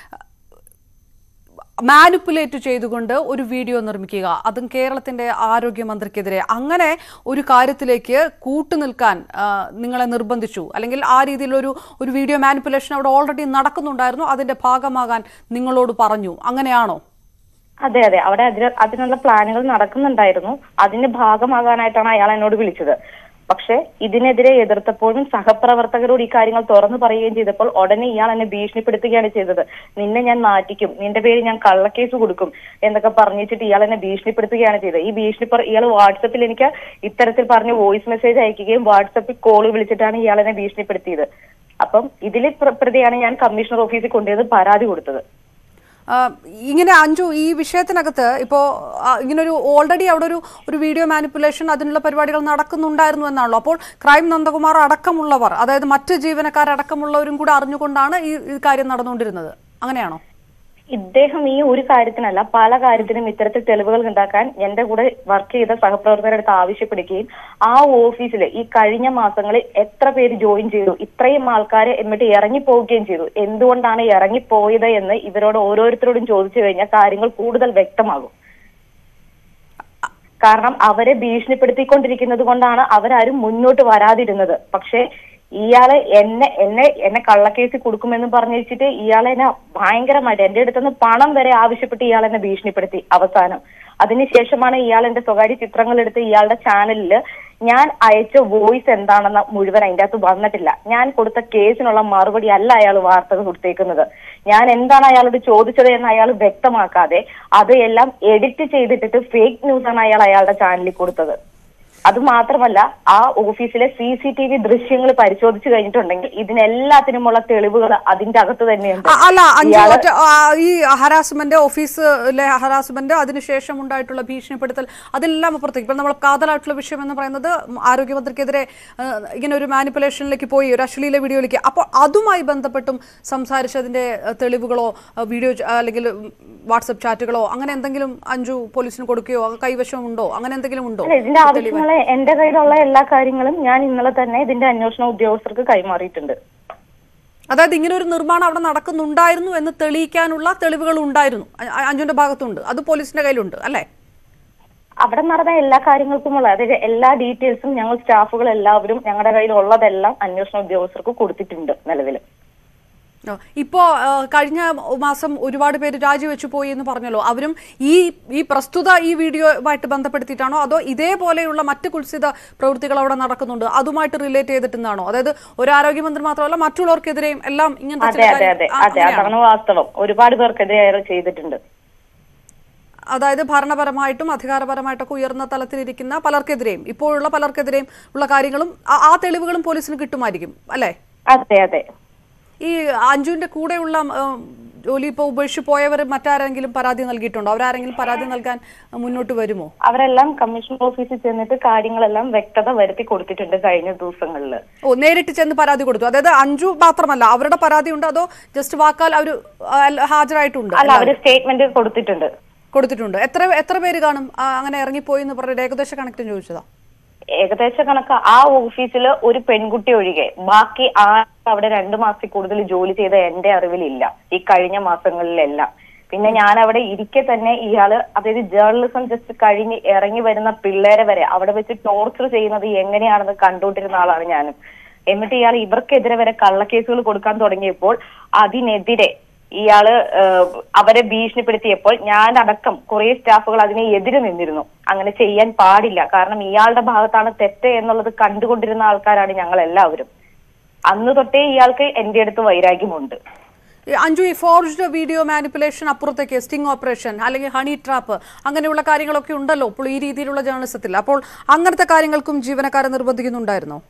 S1: മാനിപ്പുലേറ്റ് ചെയ്തുകൊണ്ട് ഒരു വീഡിയോ നിർമ്മിക്കുക അതും കേരളത്തിന്റെ ആരോഗ്യമന്ത്രിക്കെതിരെ അങ്ങനെ ഒരു കാര്യത്തിലേക്ക് കൂട്ടുനിൽക്കാൻ ആ, നിങ്ങളെ നിർബന്ധിച്ചു അല്ലെങ്കിൽ ആ രീതിയിലൊരു ഒരു വീഡിയോ മാനിപ്പുലേഷൻ അവിടെ ഓൾറെഡി നടക്കുന്നുണ്ടായിരുന്നു അതിന്റെ ഭാഗമാകാൻ നിങ്ങളോട് പറഞ്ഞു അങ്ങനെയാണോ
S5: അതെ അതെ അവിടെ അതിന് അതിനുള്ള പ്ലാനുകൾ നടക്കുന്നുണ്ടായിരുന്നു അതിന്റെ ഭാഗമാകാനായിട്ടാണ് അയാൾ എന്നോട് വിളിച്ചത് പക്ഷെ ഇതിനെതിരെ എതിർത്തപ്പോഴും സഹപ്രവർത്തകരോട് ഈ കാര്യങ്ങൾ തുറന്നു പറയുകയും ചെയ്തപ്പോൾ ഉടനെ ഇയാൾ എന്നെ ഭീഷണിപ്പെടുത്തുകയാണ് ചെയ്തത് നിന്നെ ഞാൻ മാറ്റിക്കും നിന്റെ പേര് ഞാൻ കള്ളക്കേസ് കൊടുക്കും എന്നൊക്കെ പറഞ്ഞിട്ട് ഇയാൾ എന്നെ ഭീഷണിപ്പെടുത്തുകയാണ് ചെയ്തത് ഈ ഭീഷണി ഇയാൾ വാട്സപ്പിൽ എനിക്ക് ഇത്തരത്തിൽ പറഞ്ഞ് വോയിസ് മെസ്സേജ് അയക്കുകയും വാട്സപ്പിൽ കോൾ വിളിച്ചിട്ടാണ് ഇയാൾ എന്നെ ഭീഷണിപ്പെടുത്തിയത് അപ്പം ഇതിൽ പ്രതിയാണ് ഞാൻ കമ്മീഷണർ ഓഫീസിൽ കൊണ്ടുവന്ന് പരാതി കൊടുത്തത്
S1: ആ, ഇങ്ങനെ അഞ്ചു ഈ വിഷയത്തിനകത്ത് ഇപ്പോൾ ഇങ്ങനൊരു ഓൾറെഡി അവിടെ ഒരു ഒരു വീഡിയോ മാനിപ്പുലേഷൻ അതിനുള്ള പരിപാടികൾ നടക്കുന്നുണ്ടായിരുന്നു എന്നാണല്ലോ അപ്പോൾ ക്രൈം നന്ദകുമാർ അടക്കമുള്ളവർ അതായത് മറ്റ് ജീവനക്കാരടക്കമുള്ളവരും കൂടെ അറിഞ്ഞുകൊണ്ടാണ് ഈ ഈ കാര്യം നടന്നുകൊണ്ടിരുന്നത് അങ്ങനെയാണോ
S5: ഇദ്ദേഹം ഈ ഒരു കാര്യത്തിനല്ല പല കാര്യത്തിനും ഇത്തരത്തിൽ തെളിവുകൾ ഉണ്ടാക്കാൻ എന്റെ കൂടെ വർക്ക് ചെയ്ത സഹപ്രവർത്തകരുടെ അടുത്ത് ആവശ്യപ്പെടുകയും ആ ഓഫീസിൽ ഈ കഴിഞ്ഞ മാസങ്ങളിൽ എത്ര പേര് ജോയിൻ ചെയ്തു ഇത്രയും ആൾക്കാർ എന്നിട്ട് ഇറങ്ങിപ്പോവുകയും ചെയ്തു എന്തുകൊണ്ടാണ് ഇറങ്ങിപ്പോയത് എന്ന് ഇവരോട് ഓരോരുത്തരോടും ചോദിച്ചു കഴിഞ്ഞാൽ കാര്യങ്ങൾ കൂടുതൽ വ്യക്തമാകും കാരണം അവരെ ഭീഷണിപ്പെടുത്തിക്കൊണ്ടിരിക്കുന്നത് കൊണ്ടാണ് അവരാരും മുന്നോട്ട് വരാതിരുന്നത് പക്ഷെ ഇയാള് എന്നെ എന്നെ എന്നെ കള്ളക്കേസ് കൊടുക്കുമെന്ന് പറഞ്ഞു വെച്ചിട്ട് ഇയാളെ എന്നെ ഭയങ്കരമായിട്ട് എന്റെ അടുത്തുനിന്ന് പണം വരെ ആവശ്യപ്പെട്ട് ഇയാൾ എന്നെ ഭീഷണിപ്പെടുത്തി അവസാനം അതിനുശേഷമാണ് ഇയാൾ എന്റെ സ്വകാര്യ ചിത്രങ്ങൾ എടുത്ത് ഇയാളുടെ ചാനലിൽ ഞാൻ അയച്ച വോയിസ് എന്താണെന്ന് മുഴുവൻ അതിന്റെ അകത്ത് വന്നിട്ടില്ല ഞാൻ കൊടുത്ത കേസിനുള്ള മറുപടി അല്ല അയാൾ വാർത്തകൾ കൊടുത്തേക്കുന്നത് ഞാൻ എന്താണ് അയാളോട് ചോദിച്ചത് എന്ന് അയാൾ വ്യക്തമാക്കാതെ അത് എല്ലാം എഡിറ്റ് ചെയ്തിട്ടിട്ട് ഫേക്ക് ന്യൂസ് ആണ് അയാൾ അയാളുടെ ചാനലിൽ കൊടുത്തത് അത് മാത്രമല്ല ആ ഓഫീസിലെ സി സി ടി വി ദൃശ്യങ്ങൾ പരിശോധിച്ചു കഴിഞ്ഞിട്ടുണ്ടെങ്കിൽ ഇതിനെല്ലാത്തിനുമുള്ള തെളിവുകൾ അതിന്റെ അകത്ത് തന്നെയുണ്ട്
S1: ആ, അല്ല അഞ്ചു
S5: ഇയാള്
S1: ഒറ്റ ആ, ഈ ഹരാസ്മെന്റ് ഓഫീസിലെ ഹരാസ്മെന്റ് അതിനുശേഷം ഉണ്ടായിട്ടുള്ള ഭീഷണിപ്പെടുത്തൽ അതെല്ലാം അപ്പുറത്തേക്ക് ഇപ്പോൾ നമ്മൾ കാതലായിട്ടുള്ള വിഷയം എന്ന് പറയുന്നത് ആരോഗ്യമന്ത്രിക്കെതിരെ ആ, ഇങ്ങനെ ഒരു മാനിപ്പുലേഷനിലേക്ക് പോയി ഒരു അശ്ലീല വീഡിയോയിലേക്ക് അപ്പോൾ അതുമായി ബന്ധപ്പെട്ടും സംസാരിച്ചതിന്റെ ആ, തെളിവുകളോ ആ, വീഡിയോ ച- അല്ലെങ്കിൽ വാട്സപ്പ് ചാറ്റുകളോ അങ്ങനെ എന്തെങ്കിലും അഞ്ചു പോലീസിന് കൊടുക്കുകയോ അത് കൈവശമുണ്ടോ അങ്ങനെ എന്തെങ്കിലും ഉണ്ടോ
S5: അല്ല ഇതിന്റെ ആവശ്യമുള്ള എന്റെ കയ്യിലുള്ള എല്ലാ കാര്യങ്ങളും ഞാൻ ഇന്നലെ തന്നെ ഇതിന്റെ അന്വേഷണ ഉദ്യോഗസ്ഥർക്ക് കൈമാറിയിട്ടുണ്ട്
S1: അതായത് ഇങ്ങനെ ഒരു നിർമ്മാണം അവിടെ നടക്കുന്നുണ്ടായിരുന്നു എന്ന് തെളിയിക്കാനുള്ള തെളിവുകൾ ഉണ്ടായിരുന്നു അ- അ- അഞ്ജുവിന്റെ ഭാഗത്തുണ്ട് അത് പോലീസിന്റെ കയ്യിലുണ്ട് അല്ലേ
S5: അവിടെ നടന്ന എല്ലാ കാര്യങ്ങൾക്കുമുള്ള അതായത് എല്ലാ ഡീറ്റെയിൽസും ഞങ്ങൾ സ്റ്റാഫുകൾ എല്ലാവരും ഞങ്ങളുടെ കയ്യിൽ ഉള്ളതെല്ലാം അന്വേഷണ ഉദ്യോഗസ്ഥർക്ക് കൊടുത്തിട്ടുണ്ട് നിലവിൽ
S1: ആ, ഇപ്പോ ആ, കഴിഞ്ഞ മാസം ഒരുപാട് പേര് രാജിവെച്ചു പോയി എന്ന് പറഞ്ഞല്ലോ അവരും ഈ ഈ പ്രസ്തുത ഈ വീഡിയോയുമായിട്ട് ബന്ധപ്പെടുത്തിയിട്ടാണോ അതോ ഇതേപോലെയുള്ള മറ്റ് കുൽസിത പ്രവൃത്തികൾ അവിടെ നടക്കുന്നുണ്ട് അതുമായിട്ട് റിലേറ്റ് ചെയ്തിട്ടുണ്ടാണോ അതായത് ഒരു ആരോഗ്യമന്ത്രി മാത്രമല്ല മറ്റുള്ളവർക്കെതിരെയും എല്ലാം ഇങ്ങനത്തെ
S5: അതെ
S1: ചില
S5: അതെ
S1: കാര്യം-
S5: അതെ
S1: ആ,
S5: അതെ
S1: അങ്ങനെയാണോ?
S5: അതാണ് വാസ്തവം ഒരുപാട് പേർക്കെതിരെ അയാൾ ചെയ്തിട്ടുണ്ട്
S1: അതായത് ഭരണപരമായിട്ടും അധികാരപരമായിട്ടൊക്കെ ഉയർന്ന തലത്തിലിരിക്കുന്ന പലർക്കെതിരെയും ഇപ്പോഴുള്ള പലർക്കെതിരെയും ഉള്ള കാര്യങ്ങളും ആ- ആ തെളിവുകളും പോലീസിന് കിട്ടുമായിരിക്കും അല്ലേ
S5: അതെ അതെ
S1: ഈ അഞ്ജുവിന്റെ കൂടെയുള്ള ഉം, ജോലി ഇപ്പോൾ ഉപേക്ഷിച്ച് പോയവർ മറ്റാരെങ്കിലും പരാതി നൽകിയിട്ടുണ്ടോ അവരാരെങ്കിലും പരാതി നൽകാൻ അഹ്, മുന്നോട്ട് വരുമോ
S5: അവരെല്ലാം കമ്മീഷൻ ഓഫീസിൽ ചെന്നിട്ട് കാര്യങ്ങളെല്ലാം വ്യക്തത വരുത്തി കൊടുത്തിട്ടുണ്ട് കഴിഞ്ഞ ദിവസങ്ങളിൽ
S1: ഓ നേരിട്ട് ചെന്ന് പരാതി കൊടുത്തു അതായത് അഞ്ജു മാത്രമല്ല അവരുടെ പരാതി ഉണ്ട് അതോ ജസ്റ്റ് വാക്കാൽ അവർ ഹാജരായിട്ടുണ്ട്
S5: അല്ല അവര് സ്റ്റേറ്റ്മെന്റ് കൊടുത്തിട്ടുണ്ട്
S1: കൊടുത്തിട്ടുണ്ട് എത്ര എത്ര പേര് കാണും ആ, അങ്ങനെ ഇറങ്ങിപ്പോയി എന്ന് പറഞ്ഞിട്ട് ഏകദേശ കണക്കിന് ചോദിച്ചതാ
S5: ഏകദേശ കണക്ക് ആ ഓഫീസിൽ ഒരു പെൺകുട്ടി ഒഴികെ ബാക്കി ആരും അവിടെ രണ്ടു മാസത്തിൽ കൂടുതൽ ജോലി ചെയ്ത എന്റെ അറിവിലില്ല ഈ കഴിഞ്ഞ മാസങ്ങളിലെല്ലാം പിന്നെ ഞാൻ അവിടെ ഇരിക്കെ തന്നെ ഇയാള് അതായത് ജേർണലിസം ജസ്റ്റ് കഴിഞ്ഞ് ഇറങ്ങി വരുന്ന പിള്ളേരെ വരെ അവിടെ വെച്ച് ടോർച്ചർ ചെയ്യുന്നത് എങ്ങനെയാണെന്ന് കണ്ടുകൊണ്ടിരുന്ന ആളാണ് ഞാനും എന്നിട്ട് ഇയാൾ ഇവർക്കെതിരെ വരെ കള്ളക്കേസുകൾ കൊടുക്കാൻ തുടങ്ങിയപ്പോൾ അതിനെതിരെ ഇയാള് ഏഹ്, അവരെ ഭീഷണിപ്പെടുത്തിയപ്പോൾ ഞാൻ അടക്കം കുറെ സ്റ്റാഫുകൾ അതിനെ എതിര് നിന്നിരുന്നു അങ്ങനെ ചെയ്യാൻ പാടില്ല കാരണം ഇയാളുടെ ഭാഗത്താണ് തെറ്റ് എന്നുള്ളത് കണ്ടുകൊണ്ടിരുന്ന ആൾക്കാരാണ് ഞങ്ങൾ എല്ലാവരും അന്ന് തൊട്ടേ ഇയാൾക്ക് എന്റെ അടുത്ത് വൈരാഗ്യമുണ്ട്
S1: ഈ അഞ്ജു ഈ ഫോർജ്ഡ് വീഡിയോ മാനിപ്പുലേഷൻ അപ്പുറത്തേക്ക് സ്റ്റിംഗ് ഓപ്പറേഷൻ അല്ലെങ്കിൽ ഹണി ട്രാപ്പ് അങ്ങനെയുള്ള കാര്യങ്ങളൊക്കെ ഉണ്ടല്ലോ ഇപ്പോൾ ഈ രീതിയിലുള്ള ജേർണലിസത്തിൽ അപ്പോൾ അങ്ങനത്തെ കാര്യങ്ങൾക്കും ജീവനക്കാരെ നിർബന്ധിക്കുന്നുണ്ടായിരുന്നോ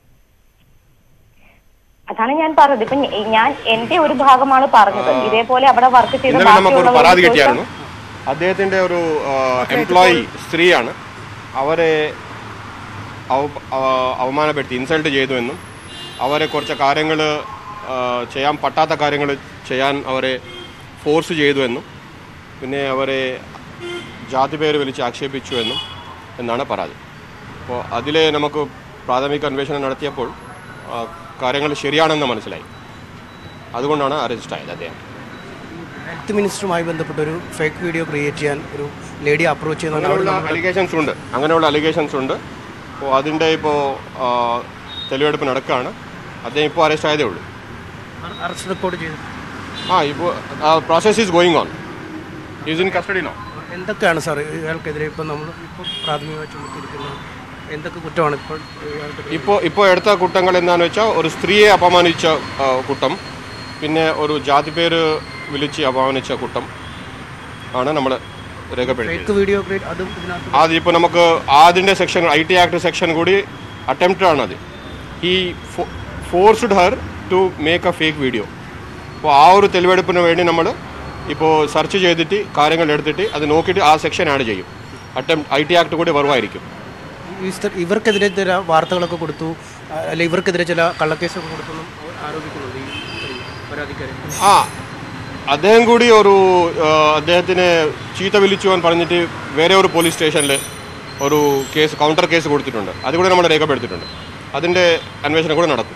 S5: അതാണ് ഞാൻ പറഞ്ഞത് ഇപ്പൊ ഞ- ഞാൻ എന്റെ ഒരു ഭാഗമാണ് പറഞ്ഞത് ഇതേപോലെ അവിടെ വർക്ക് ചെയ്ത
S6: ഇന്നലെ നമുക്കൊരു പരാതി
S5: ബാക്കിയുള്ളവരോട്
S6: കിട്ടിയായിരുന്നു അദ്ദേഹത്തിന്റെ ഒരു എംപ്ലോയി സ്ത്രീയാണ് അവരെ അവ- അവ- അവമാനപ്പെടുത്തി ഇൻസൾട്ട് ചെയ്തു എന്നും അവരെ കുറച്ച് കാര്യങ്ങൾ ചെയ്യാൻ പറ്റാത്ത കാര്യങ്ങൾ ചെയ്യാൻ അവരെ ഫോഴ്സ് ചെയ്തു എന്നും പിന്നെ അവരെ ജാതി പേര് വിളിച്ച് ആക്ഷേപിച്ചു എന്നും എന്നാണ് പരാതി അപ്പോൾ അതിൽ നമുക്ക് പ്രാഥമിക അന്വേഷണം നടത്തിയപ്പോൾ കാര്യങ്ങൾ ശരിയാണെന്ന് മനസ്സിലായി അതുകൊണ്ടാണ് അറസ്റ്റ് ആയത് അദ്ദേഹം
S7: ഹെൽത്ത് മിനിസ്റ്ററുമായി ബന്ധപ്പെട്ട ഒരു ഫേക്ക് വീഡിയോ ക്രിയേറ്റ് ചെയ്യാൻ ഒരു ലേഡി അപ്രോച്ച് ചെയ്യുന്ന
S6: അങ്ങനെയുള്ള അലിഗേഷൻസ് ഉണ്ട് അങ്ങനെയുള്ള അലിഗേഷൻസ് ഉണ്ട് അപ്പോൾ അതിൻ്റെ ഇപ്പോൾ തെളിവെടുപ്പ് നടക്കുകയാണ് അദ്ദേഹം ഇപ്പോൾ അറസ്റ്റ് ആയതേ ഉള്ളൂ
S7: അറസ്റ്റ് റെക്കോർഡ് ചെയ്തു
S6: ആ ഇപ്പോൾ process is going on is in custody no
S7: എന്തൊക്കെയാണ് സാർ ഇയാൾക്കെതിരെ ഇപ്പം നമ്മൾ ഇപ്പോൾ പ്രാഥമികമായി ചുമത്തിയിരിക്കുന്നത് എന്തൊക്കെ കുറ്റമാണ് ഇപ്പോൾ ഇയാൾക്കെതിരെ
S6: ഇപ്പോൾ ഇപ്പോൾ എടുത്ത കുറ്റങ്ങൾ എന്താണെന്ന് വെച്ചാൽ ഒരു സ്ത്രീയെ അപമാനിച്ച ആ, കുറ്റം പിന്നെ ഒരു ജാതി പേര് വിളിച്ച് അപമാനിച്ച കുറ്റം ആണ് നമ്മൾ രേഖപ്പെടുത്തിയത്
S7: ഫേക്ക് വീഡിയോ ക്രിയേറ്റ് അതും ഇതിനകത്ത്
S6: അത് ഇപ്പോൾ നമുക്ക് അതിൻ്റെ section I T act section കൂടി അറ്റംപ്റ്റ് ആണത് ഈ forced her to make a fake video അപ്പോൾ ആ ഒരു തെളിവെടുപ്പിന് വേണ്ടി നമ്മൾ ഇപ്പോൾ സെർച്ച് ചെയ്തിട്ട് കാര്യങ്ങൾ എടുത്തിട്ട് അത് നോക്കിയിട്ട് ആ സെക്ഷൻ ആഡ് ചെയ്യും അറ്റംപ്റ്റ് ഐ ടി ആക്ട് കൂടി വരുമായിരിക്കും
S7: ഈ സ്ത്രീ- ഇവർക്കെതിരെ ചില വാർത്തകളൊക്കെ കൊടുത്തു അല്ലെ ഇവർക്കെതിരെ ചില കള്ളക്കേസൊക്കെ കൊടുത്തെന്നും ആരോപിക്കുന്നുണ്ട് ഈ സ്ത്രീ, പരാതിക്കാരെ
S6: ആ അദ്ദേഹം കൂടി ഒരു ആ, അദ്ദേഹത്തിന് ചീത്ത വിളിച്ചു എന്ന് പറഞ്ഞിട്ട് വേറെ ഒരു പോലീസ് സ്റ്റേഷനിൽ ഒരു കേസ് കൗണ്ടർ കേസ് കൊടുത്തിട്ടുണ്ട് അത് കൂടി നമ്മൾ രേഖപ്പെടുത്തിയിട്ടുണ്ട് അതിൻ്റെ അന്വേഷണം കൂടി നടക്കും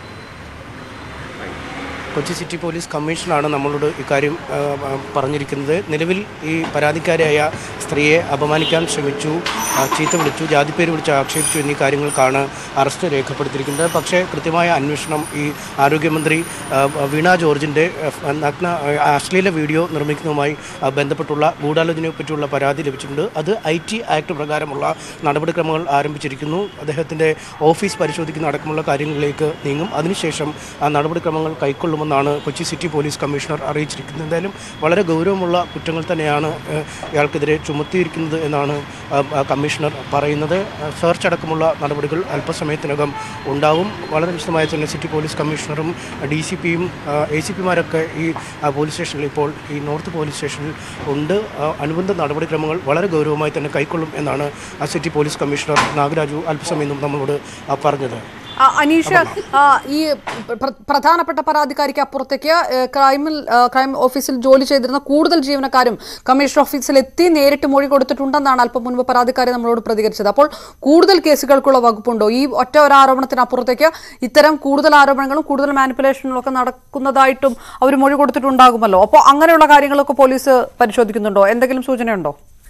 S7: കൊച്ചി സിറ്റി പോലീസ് കമ്മീഷണറാണ് നമ്മളോട് ഇക്കാര്യം ആ, ആ, പറഞ്ഞിരിക്കുന്നത് നിലവിൽ ഈ പരാതിക്കാരിയായ സ്ത്രീയെ അപമാനിക്കാൻ ശ്രമിച്ചു ആ, ചീത്ത വിളിച്ചു ജാതിപ്പേര് വിളിച്ച് ആക്ഷേപിച്ചു എന്നീ കാര്യങ്ങൾക്കാണ് അറസ്റ്റ് രേഖപ്പെടുത്തിയിരിക്കുന്നത് പക്ഷേ കൃത്യമായ അന്വേഷണം ഈ ആരോഗ്യമന്ത്രി ആ, വീണ ജോർജിൻ്റെ ആ, നഗ്ന ആ, അശ്ലീല വീഡിയോ നിർമ്മിക്കുന്നതുമായി ആ, ബന്ധപ്പെട്ടുള്ള ഗൂഢാലോചനയെ പറ്റിയുള്ള പരാതി ലഭിച്ചിട്ടുണ്ട് അത് ഐ ടി ആക്ട് പ്രകാരമുള്ള നടപടിക്രമങ്ങൾ ആരംഭിച്ചിരിക്കുന്നു അദ്ദേഹത്തിൻ്റെ ഓഫീസ് പരിശോധിക്കുന്ന അടക്കമുള്ള കാര്യങ്ങളിലേക്ക് നീങ്ങും അതിനുശേഷം ആ നടപടിക്രമങ്ങൾ കൈക്കൊള്ളുമെന്ന് നടത്തുമെന്നാണ് കൊച്ചി സിറ്റി പോലീസ് കമ്മീഷണർ അറിയിച്ചിരിക്കുന്നത് എന്തായാലും വളരെ ഗൗരവമുള്ള കുറ്റങ്ങൾ തന്നെയാണ് ഏഹ്, ഇയാൾക്കെതിരെ ചുമത്തിയിരിക്കുന്നത് എന്നാണ് ആ, ആ, കമ്മീഷണർ പറയുന്നത് ആ, സെർച്ച് അടക്കമുള്ള നടപടികൾ അല്പസമയത്തിനകം ഉണ്ടാവും വളരെ വിശദമായി തന്നെ സിറ്റി പോലീസ് കമ്മീഷണറും ഡി സി പിയും എ സി പിമാരൊക്കെ ഈ ആ, പോലീസ് സ്റ്റേഷനിൽ ഇപ്പോൾ ഈ നോർത്ത് പോലീസ് സ്റ്റേഷനിൽ ഉണ്ട് ആ, അനുബന്ധ നടപടിക്രമങ്ങൾ വളരെ ഗൗരവമായി തന്നെ കൈക്കൊള്ളും എന്നാണ് ആ സിറ്റി പോലീസ് കമ്മീഷണർ നാഗരാജു അല്പസമയം മുമ്പ് നമ്മളോട് ആ, പറഞ്ഞത്
S1: ആ, അനീഷ ആ, ഈ പ്ര- പ്രധാനപ്പെട്ട പരാതിക്കാരിക്ക് അപ്പുറത്തേക്ക് ഏ, ക്രൈമിൽ ആ, ക്രൈം ഓഫീസിൽ ജോലി ചെയ്തിരുന്ന കൂടുതൽ ജീവനക്കാരും കമ്മീഷണർ ഓഫീസിൽ എത്തി നേരിട്ട് മൊഴി കൊടുത്തിട്ടുണ്ടെന്നാണ് അല്പം മുൻപ് പരാതിക്കാരി നമ്മളോട് പ്രതികരിച്ചത് അപ്പോൾ കൂടുതൽ കേസുകൾക്കുള്ള വകുപ്പുണ്ടോ ഈ ഒറ്റ ഒരു ആരോപണത്തിന് അപ്പുറത്തേക്ക് ഇത്തരം കൂടുതൽ ആരോപണങ്ങളും കൂടുതൽ മാനിപ്പുലേഷനും ഒക്കെ നടക്കുന്നതായിട്ടും അവർ മൊഴി കൊടുത്തിട്ടുണ്ടാകുമല്ലോ അപ്പോൾ അങ്ങനെയുള്ള കാര്യങ്ങളൊക്കെ പോലീസ് പരിശോധിക്കുന്നുണ്ടോ എന്തെങ്കിലും സൂചനയുണ്ടോ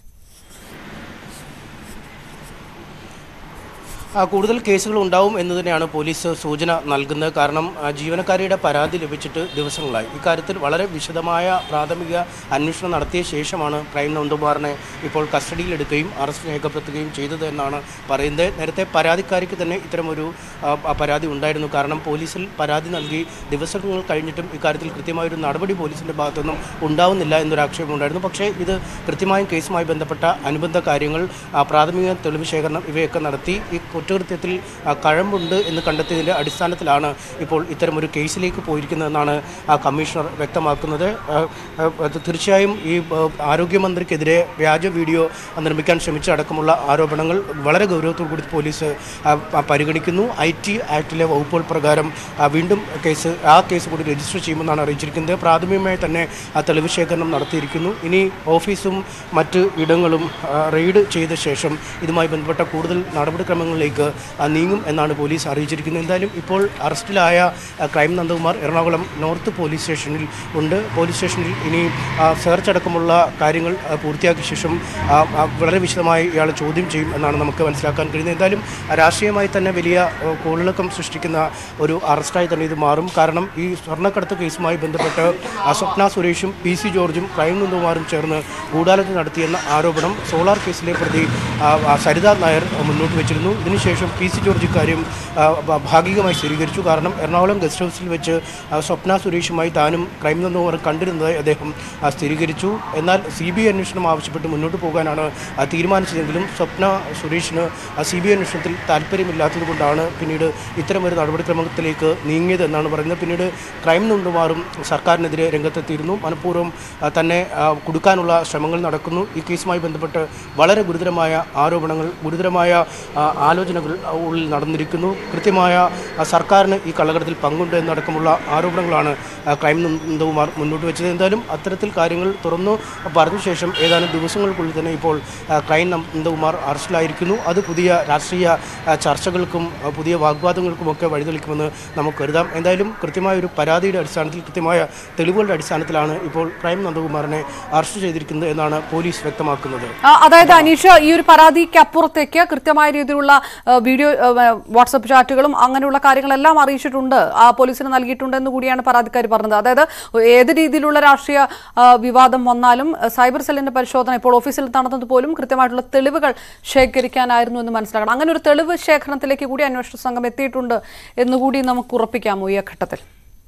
S7: ആ, കൂടുതൽ കേസുകൾ ഉണ്ടാവും എന്ന് തന്നെയാണ് പോലീസ് സൂചന നൽകുന്നത് കാരണം ആ, ജീവനക്കാരിയുടെ പരാതി ലഭിച്ചിട്ട് ദിവസങ്ങളായി ഇക്കാര്യത്തിൽ വളരെ വിശദമായ പ്രാഥമിക അന്വേഷണം നടത്തിയ ശേഷമാണ് ക്രൈം നന്ദകുമാറിനെ ഇപ്പോൾ കസ്റ്റഡിയിലെടുക്കുകയും അറസ്റ്റ് രേഖപ്പെടുത്തുകയും ചെയ്തത് എന്നാണ് പറയുന്നത് നേരത്തെ പരാതിക്കാരിക്ക് തന്നെ ഇത്തരമൊരു ആ, ആ, പരാതി ഉണ്ടായിരുന്നു കാരണം പോലീസിൽ പരാതി നൽകി ദിവസങ്ങൾ കഴിഞ്ഞിട്ടും ഇക്കാര്യത്തിൽ കൃത്യമായൊരു നടപടി പോലീസിൻ്റെ ഭാഗത്തുനിന്നും ഉണ്ടാവുന്നില്ല എന്നൊരു ആക്ഷേപം ഉണ്ടായിരുന്നു പക്ഷേ ഇത് കൃത്യമായും കേസുമായി ബന്ധപ്പെട്ട അനുബന്ധ കാര്യങ്ങൾ ആ, പ്രാഥമിക തെളിവ് ശേഖരണം ഇവയൊക്കെ നടത്തി ഈ കുറ്റകൃത്യത്തിൽ ആ, കഴമ്പുണ്ട് എന്ന് കണ്ടെത്തിയതിൻ്റെ അടിസ്ഥാനത്തിലാണ് ഇപ്പോൾ ഇത്തരമൊരു കേസിലേക്ക് പോയിരിക്കുന്നതെന്നാണ് ആ കമ്മീഷണർ വ്യക്തമാക്കുന്നത് ആ, ആ, അത് തീർച്ചയായും ഈ ആ, ആരോഗ്യമന്ത്രിക്കെതിരെ വ്യാജ വീഡിയോ നിർമ്മിക്കാൻ ശ്രമിച്ച അടക്കമുള്ള ആരോപണങ്ങൾ വളരെ ഗൗരവത്തോടു കൂടി പോലീസ് ആ, ആ, പരിഗണിക്കുന്നു ഐ ടി ആക്ടിലെ വകുപ്പുകൾ പ്രകാരം ആ, വീണ്ടും കേസ് ആ കേസ് കൂടി രജിസ്റ്റർ ചെയ്യുമെന്നാണ് അറിയിച്ചിരിക്കുന്നത് പ്രാഥമികമായി തന്നെ ആ തെളിവ് ശേഖരണം നടത്തിയിരിക്കുന്നു ഇനി ഓഫീസും മറ്റ് ഇടങ്ങളും ആ, റെയ്ഡ് ചെയ്ത ശേഷം ഇതുമായി ബന്ധപ്പെട്ട കൂടുതൽ നടപടിക്രമങ്ങളിലേക്ക് ആ, നീങ്ങും എന്നാണ് പോലീസ് അറിയിച്ചിരിക്കുന്നത് എന്തായാലും ഇപ്പോൾ അറസ്റ്റിലായ ആ, crime Nandakumar Ernakulam north police സ്റ്റേഷനിൽ ഉണ്ട് പോലീസ് സ്റ്റേഷനിൽ ഇനി ആ, സെർച്ച് അടക്കമുള്ള കാര്യങ്ങൾ ആ, പൂർത്തിയാക്കിയ ശേഷം ആ, ആ, വളരെ വിശദമായി ഇയാളെ ചോദ്യം ചെയ്യും എന്നാണ് നമുക്ക് മനസ്സിലാക്കാൻ കഴിയുന്നത് എന്തായാലും ആ, രാഷ്ട്രീയമായി തന്നെ വലിയ ആ, കോളിളക്കം സൃഷ്ടിക്കുന്ന ഒരു അറസ്റ്റായി തന്നെ ഇത് മാറും കാരണം ഈ സ്വർണ്ണക്കടത്ത് കേസുമായി ബന്ധപ്പെട്ട് ആ, സ്വപ്ന സുരേഷും പി സി ജോർജും ക്രൈം നന്ദകുമാറും ചേർന്ന് ഗൂഢാലോചന നടത്തിയെന്ന ആരോപണം സോളാർ കേസിലെ പ്രതി ആ, ആ, സരിത നായർ മുന്നോട്ട് വെച്ചിരുന്നു ഇതിനുശേഷം പി സി ജോർജ് ഇക്കാര്യം ആ, ഭ- ഭാഗികമായി സ്ഥിരീകരിച്ചു കാരണം എറണാകുളം ഗസ്റ്റ് ഹൗസിൽ വെച്ച് ആ, സ്വപ്ന സുരേഷുമായി താനും ക്രൈം നന്ദകുമാറും കണ്ടിരുന്നതായി അദ്ദേഹം ആ, സ്ഥിരീകരിച്ചു എന്നാൽ സി ബി ഐ അന്വേഷണം ആവശ്യപ്പെട്ട് മുന്നോട്ട് പോകാനാണ് ആ, തീരുമാനിച്ചതെങ്കിലും സ്വപ്ന സുരേഷിന് സി ബി ഐ അന്വേഷണത്തിൽ താല്പര്യമില്ലാത്തതുകൊണ്ടാണ് പിന്നീട് ഇത്തരമൊരു നടപടിക്രമത്തിലേക്ക് നീങ്ങിയത് എന്നാണ് പറയുന്നത് പിന്നീട് ക്രൈം നന്ദകുമാറും സർക്കാരിനെതിരെ രംഗത്തെത്തിയിരുന്നു മനഃപൂർവ്വം ആ, തന്നെ ആ, കുടുക്കാനുള്ള ശ്രമങ്ങൾ നടക്കുന്നു ഈ കേസുമായി ബന്ധപ്പെട്ട് വളരെ ഗുരുതരമായ ആരോപണങ്ങൾ ഗുരുതരമായ ആ, ആലോചനകൾ ഉള്ളിൽ നടന്നിരിക്കുന്നു കൃത്യമായ ആ, സർക്കാരിന് ഈ കള്ളക്കടത്തിൽ പങ്കുണ്ട് എന്നടക്കമുള്ള ആരോപണങ്ങളാണ് ആ, ക്രൈം നന്ദകുമാർ മുന്നോട്ട് വെച്ചത് എന്തായാലും അത്തരത്തിൽ കാര്യങ്ങൾ തുറന്നു പറഞ്ഞ ശേഷം ഏതാനും ദിവസങ്ങൾക്കുള്ളിൽ തന്നെ ഇപ്പോൾ ആ, ക്രൈം നന്ദകുമാർ അറസ്റ്റിലായിരിക്കുന്നു അത് പുതിയ രാഷ്ട്രീയ ആ, ചർച്ചകൾക്കും ആ, പുതിയ വാഗ്വാദങ്ങൾക്കുമൊക്കെ വഴിതെളിക്കുമെന്ന് നമുക്ക് കരുതാം എന്തായാലും കൃത്യമായ ഒരു പരാതിയുടെ അടിസ്ഥാനത്തിൽ കൃത്യമായ തെളിവുകളുടെ അടിസ്ഥാനത്തിലാണ് ഇപ്പോൾ ക്രൈം നന്ദകുമാറിനെ അറസ്റ്റ് ചെയ്തിരിക്കുന്നത് എന്നാണ് പോലീസ് വ്യക്തമാക്കുന്നത്
S1: ആ, അതായത് അനീഷ് ഈ ഒരു പരാതിക്ക് അപ്പുറത്തേക്ക് കൃത്യമായ രീതിയിലുള്ള ആ, വീഡിയോ ആ, വാട്സപ്പ് ചാറ്റുകളും അങ്ങനെയുള്ള കാര്യങ്ങളെല്ലാം അറിയിച്ചിട്ടുണ്ട് ആ പോലീസിന് നൽകിയിട്ടുണ്ട് എന്ന് കൂടിയാണ് പരാതിക്കാർ പറഞ്ഞത് അതായത് ഏത് രീതിയിലുള്ള രാഷ്ട്രീയ ആ, വിവാദം വന്നാലും ആ, സൈബർ സെല്ലിന്റെ പരിശോധന ഇപ്പോൾ ഓഫീസിൽ നടന്നത് പോലും കൃത്യമായിട്ടുള്ള തെളിവുകൾ ശേഖരിക്കാനായിരുന്നു എന്ന് മനസ്സിലാക്കണം അങ്ങനെ ഒരു തെളിവ് ശേഖരണത്തിലേക്ക് കൂടി അന്വേഷണ സംഘം എത്തിയിട്ടുണ്ട് എന്നുകൂടി നമുക്ക് ഉറപ്പിക്കാമോ ഈ ഘട്ടത്തിൽ